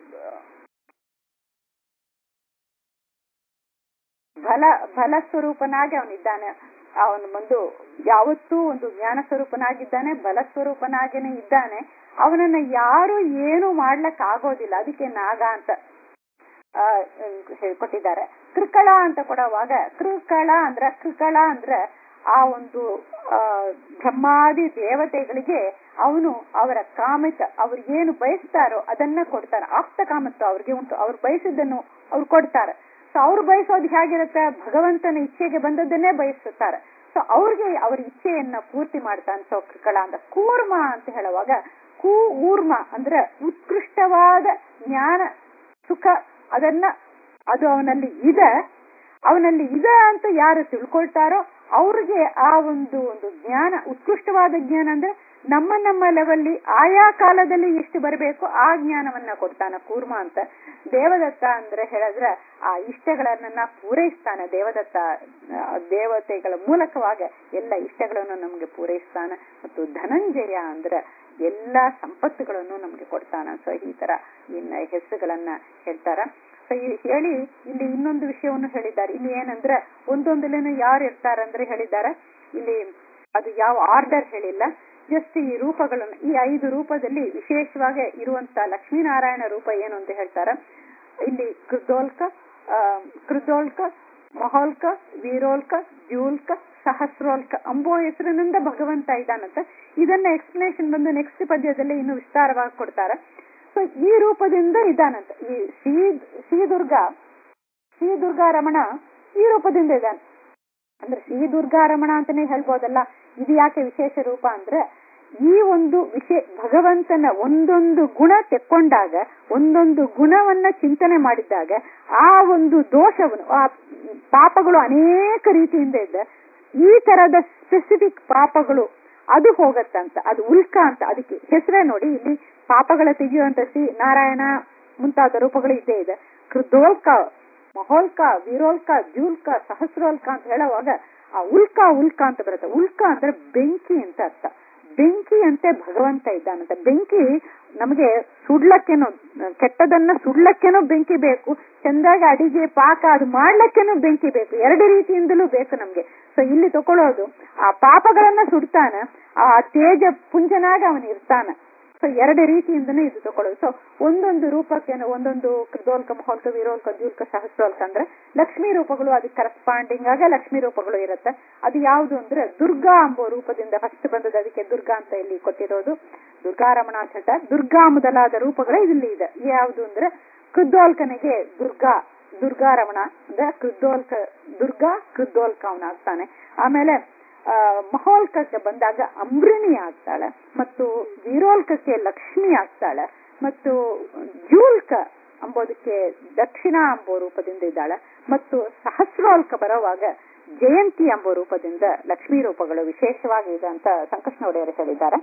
ಬಲ ಬಲ ಸ್ವರೂಪನಾಗಿ ಅವನಿದ್ದಾನೆ ಅವನು ಒಂದು ಯಾವತ್ತೂ ಒಂದು ಜ್ಞಾನ ಸ್ವರೂಪನಾಗಿದ್ದಾನೆ ಬಲ ಸ್ವರೂಪನಾಗೇನೆ ಇದ್ದಾನೆ ಅವನನ್ನ ಯಾರು ಏನು ಮಾಡ್ಲಕ್ ಆಗೋದಿಲ್ಲ ಅದಕ್ಕೆ ನಾಗ ಅಂತ ಆ, ಹೇಳ್ಕೊಟ್ಟಿದ್ದಾರೆ ಕೃಕಳ ಅಂತ ಕೊಡುವಾಗ ಕೃಕಳ ಅಂದ್ರ ಕೃಕಳ ಅಂದ್ರೆ ಆ ಒಂದು ಆ ಬ್ರಹ್ಮಾದಿ ದೇವತೆಗಳಿಗೆ ಅವನು ಅವರ ಕಾಮಿತ ಅವ್ರು ಏನು ಬಯಸ್ತಾರೋ ಅದನ್ನ ಕೊಡ್ತಾರೆ ಆಪ್ತ ಕಾಮತ್ವ ಅವ್ರಿಗೆ ಉಂಟು ಅವ್ರು ಬಯಸಿದ್ದನ್ನು ಅವ್ರು ಕೊಡ್ತಾರೆ ಸೊ ಅವ್ರು ಬಯಸೋದು ಹೇಗಿರುತ್ತೆ ಭಗವಂತನ ಇಚ್ಛೆಗೆ ಬಂದದ್ದನ್ನೇ ಬಯಸುತ್ತಾರೆ ಸೊ ಅವ್ರಿಗೆ ಅವ್ರ ಇಚ್ಛೆಯನ್ನ ಪೂರ್ತಿ ಮಾಡ್ತಾನೆ ಸೊ ಕೃಕಳ ಅಂತ ಕೂರ್ಮ ಅಂತ ಹೇಳುವಾಗ ಕೂ ಊರ್ಮ ಅಂದ್ರೆ ಉತ್ಕೃಷ್ಟವಾದ ಜ್ಞಾನ ಸುಖ ಅದನ್ನ ಅದು ಅವನಲ್ಲಿ ಇದೆ ಅವನಲ್ಲಿ ಇದೆ ಅಂತ ಯಾರು ತಿಳ್ಕೊಳ್ತಾರೋ ಅವ್ರಿಗೆ ಆ ಒಂದು ಒಂದು ಜ್ಞಾನ ಉತ್ಕೃಷ್ಟವಾದ ಜ್ಞಾನ ಅಂದ್ರೆ ನಮ್ಮ ನಮ್ಮ ಲೆವೆಲ್ಲಿ ಆಯಾ ಕಾಲದಲ್ಲಿ ಎಷ್ಟು ಬರಬೇಕು ಆ ಜ್ಞಾನವನ್ನ ಕೊಡ್ತಾನ ಕೂರ್ಮ ಅಂತ ದೇವದತ್ತ ಅಂದ್ರೆ ಹೇಳಿದ್ರೆ ಆ ಇಷ್ಟಗಳನ್ನ ಪೂರೈಸ್ತಾನೆ ದೇವದತ್ತ ಆ, ದೇವತೆಗಳ ಮೂಲಕವಾಗ ಎಲ್ಲ ಇಷ್ಟಗಳನ್ನು ನಮ್ಗೆ ಪೂರೈಸ್ತಾನ ಮತ್ತು ಧನಂಜಯ ಅಂದ್ರೆ ಎಲ್ಲಾ ಸಂಪತ್ತುಗಳನ್ನು ನಮ್ಗೆ ಕೊಡ್ತಾನ ಸೊ ಈ ತರ ಇನ್ನ ಹೆಸರುಗಳನ್ನ ಹೇಳ್ತಾರ ಸೊ ಈ ಹೇಳಿ ಇಲ್ಲಿ ಇನ್ನೊಂದು ವಿಷಯವನ್ನು ಹೇಳಿದ್ದಾರೆ ಇಲ್ಲಿ ಏನಂದ್ರೆ ಒಂದೊಂದಲೇನು ಯಾರು ಇರ್ತಾರಂದ್ರೆ ಹೇಳಿದ್ದಾರೆ ಇಲ್ಲಿ ಅದು ಯಾವ ಆರ್ಡರ್ ಹೇಳಿಲ್ಲ ಜಸ್ಟ್ ಈ ರೂಪಗಳನ್ನು ಈ ಐದು ರೂಪದಲ್ಲಿ ವಿಶೇಷವಾಗಿ ಇರುವಂತ ಲಕ್ಷ್ಮೀನಾರಾಯಣ ರೂಪ ಏನು ಅಂತ ಹೇಳ್ತಾರೆ ಇಲ್ಲಿ ಕೃದೋಲ್ಕ ಆ, ಕೃದೋಲ್ಕ ಮಹೋಲ್ಕ ವೀರೋಲ್ಕ ದ್ಯೂಲ್ಕ ಸಹಸ್ರೋಲ್ಕ ಅಂಬೋ ಹೆಸರಿನಿಂದ ಭಗವಂತ ಇದ್ದಾನಂತ ಇದನ್ನ ಎಕ್ಸ್ಪ್ಲನೇಷನ್ ಬಂದು ನೆಕ್ಸ್ಟ್ ಪದ್ಯದಲ್ಲಿ ಇನ್ನು ವಿಸ್ತಾರವಾಗಿ ಕೊಡ್ತಾರೆ ಸೊ ಈ ರೂಪದಿಂದ ಇದ್ದಾನಂತ ಈ ಶ್ರೀ ಶ್ರೀ ದುರ್ಗಾ ಶ್ರೀ ದುರ್ಗಾ ರಮಣ ಈ ರೂಪದಿಂದ ಇದ್ದಾನೆ ಅಂದ್ರೆ ಶ್ರೀ ದುರ್ಗಾ ರಮಣ ಅಂತಾನೆ ಹೇಳ್ಬೋದಲ್ಲ ಇದು ಯಾಕೆ ವಿಶೇಷ ರೂಪ ಅಂದ್ರೆ ಈ ಒಂದು ವಿಶೇ ಭಗವಂತನ ಒಂದೊಂದು ಗುಣ ತೆಕ್ಕೊಂಡಾಗ ಒಂದೊಂದು ಗುಣವನ್ನ ಚಿಂತನೆ ಮಾಡಿದಾಗ ಆ ಒಂದು ದೋಷವನ್ನು ಆ ಪಾಪಗಳು ಅನೇಕ ರೀತಿಯಿಂದ ಇದೆ ಈ ತರದ ಸ್ಪೆಸಿಫಿಕ್ ಪಾಪಗಳು ಅದು ಹೋಗತ್ತಂತ ಅದು ಉಲ್ಕ ಅಂತ ಅದಕ್ಕೆ ಹೆಸರೇ ನೋಡಿ ಇಲ್ಲಿ ಪಾಪಗಳ ತೆಗೆಯುವಂತ ಶ್ರೀ ನಾರಾಯಣ ಮುಂತಾದ ರೂಪಗಳು ಇದ್ದೇ ಇದೆ ಕೃದೋಲ್ಕ ಮಹೋಲ್ಕ ವೀರೋಲ್ಕ ದ್ಯೂಲ್ಕ ಸಹಸ್ರೋಲ್ಕ ಅಂತ ಹೇಳುವಾಗ ಆ ಉಲ್ಕ ಉಲ್ಕ ಅಂತ ಬರುತ್ತೆ ಉಲ್ಕ ಅಂದ್ರೆ ಬೆಂಕಿ ಅಂತ ಅರ್ಥ ಬೆಂಕಿ ಅಂತೆ ಭಗವಂತ ಇದ್ದಾನಂತೆ ಬೆಂಕಿ ನಮಗೆ ಸುಡ್ಲಕ್ಕೇನು ಕೆಟ್ಟದನ್ನ ಸುಡ್ಲಕ್ಕೇನೋ ಬೆಂಕಿ ಬೇಕು ಚಂದಾಗಿ ಅಡಿಗೆ ಪಾಕ ಅದು ಮಾಡ್ಲಕ್ಕೇನೋ ಬೆಂಕಿ ಬೇಕು ಎರಡು ರೀತಿಯಿಂದಲೂ ಬೇಕು ನಮ್ಗೆ ಸೊ ಇಲ್ಲಿ ತಕೊಳ್ಳೋದು ಆ ಪಾಪಗಳನ್ನ ಸುಡ್ತಾನ ಆ ತೇಜ ಪುಂಜನಾಗ ಅವನು ಇರ್ತಾನ ಸೊ ಎರಡು ರೀತಿಯಿಂದನೂ ಇದು ತಕೊಳ್ಳೋದು ಸೊ ಒಂದೊಂದು ರೂಪಕ್ಕೇನು ಒಂದೊಂದು ಕೃದೋಲ್ಕ ಮಹೋಲ್ಕ ವೀರೋಲ್ಕ ದ್ಯೂಲ್ಕ ಸಹಸ್ರೋಲ್ಕ ಅಂದ್ರೆ ಲಕ್ಷ್ಮೀ ರೂಪಗಳು ಅದಕ್ಕೆ ಕರೆಸ್ಪಾಂಡಿಂಗ್ ಆಗ ಲಕ್ಷ್ಮೀ ರೂಪಗಳು ಇರುತ್ತೆ ಅದು ಯಾವುದು ಅಂದ್ರೆ ದುರ್ಗಾ ಎಂಬೋ ರೂಪದಿಂದ ಫಸ್ಟ್ ಬಂದದ್ದು ಅದಕ್ಕೆ ದುರ್ಗಾ ಅಂತ ಇಲ್ಲಿ ಕೊಟ್ಟಿರೋದು ದುರ್ಗಾರಮಣ ಅಂತ ಹೇಳ್ತಾರೆ ದುರ್ಗಾ ಮೊದಲಾದ ರೂಪಗಳೇ ಇಲ್ಲಿ ಇದೆ ಯಾವುದು ಅಂದ್ರೆ ಕೃದ್ದೋಲ್ಕನಿಗೆ ದುರ್ಗಾ ದುರ್ಗಾರಮಣ ಅಂದ್ರೆ ಕೃದ್ದೋಲ್ಕ ದುರ್ಗಾ ಕೃದ್ದೋಲ್ಕ ಅವನಾಗ್ತಾನೆ ಆಮೇಲೆ ಆ, ಮಹೋಲ್ಕಕ್ಕೆ ಬಂದಾಗ ಅಂಬ್ರಿಣಿ ಆಗ್ತಾಳೆ ಮತ್ತು ವೀರೋಲ್ಕಕ್ಕೆ ಲಕ್ಷ್ಮಿ ಆಗ್ತಾಳೆ ಮತ್ತು ಜೂಲ್ಕ ಅಂಬೋದಕ್ಕೆ ದಕ್ಷಿಣ ಎಂಬೋ ರೂಪದಿಂದ ಇದ್ದಾಳೆ ಮತ್ತು ಸಹಸ್ರೋಲ್ಕ ಬರುವಾಗ ಜಯಂತಿ ಎಂಬ ರೂಪದಿಂದ ಲಕ್ಷ್ಮೀ ರೂಪಗಳು ವಿಶೇಷವಾಗಿ ಇದೆ ಅಂತ ಸಂಕೃಷ್ಣ ಒಡೆಯರು ಹೇಳಿದ್ದಾರೆ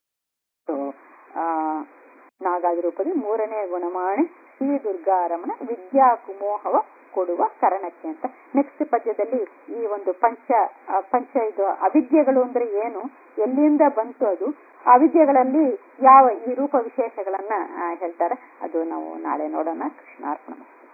ಸೊ ಆ ನಾಗಾದಿ ರೂಪದಲ್ಲಿ ಮೂರನೇ ಗುಣಮಾಣಿ ಶ್ರೀ ದುರ್ಗಾರಮಣ ವಿದ್ಯಾ ಕುಮೋಹವ ಕೊಡುವ ಕರಣಕ್ಕೆ ಅಂತ ನೆಕ್ಸ್ಟ್ ಪದ್ಯದಲ್ಲಿ ಈ ಒಂದು ಪಂಚ ಆ, ಪಂಚ ಇದು ಅವಿದ್ಯೆಗಳು ಅಂದ್ರೆ ಏನು ಎಲ್ಲಿಂದ ಬಂತು ಅದು ಅವಿದ್ಯೆಗಳಲ್ಲಿ ಯಾವ ಈ ರೂಪ ವಿಶೇಷಗಳನ್ನ ಆ, ಹೇಳ್ತಾರೆ ಅದು ನಾವು ನಾಳೆ ನೋಡೋಣ ಕೃಷ್ಣಾರ್ಪಣ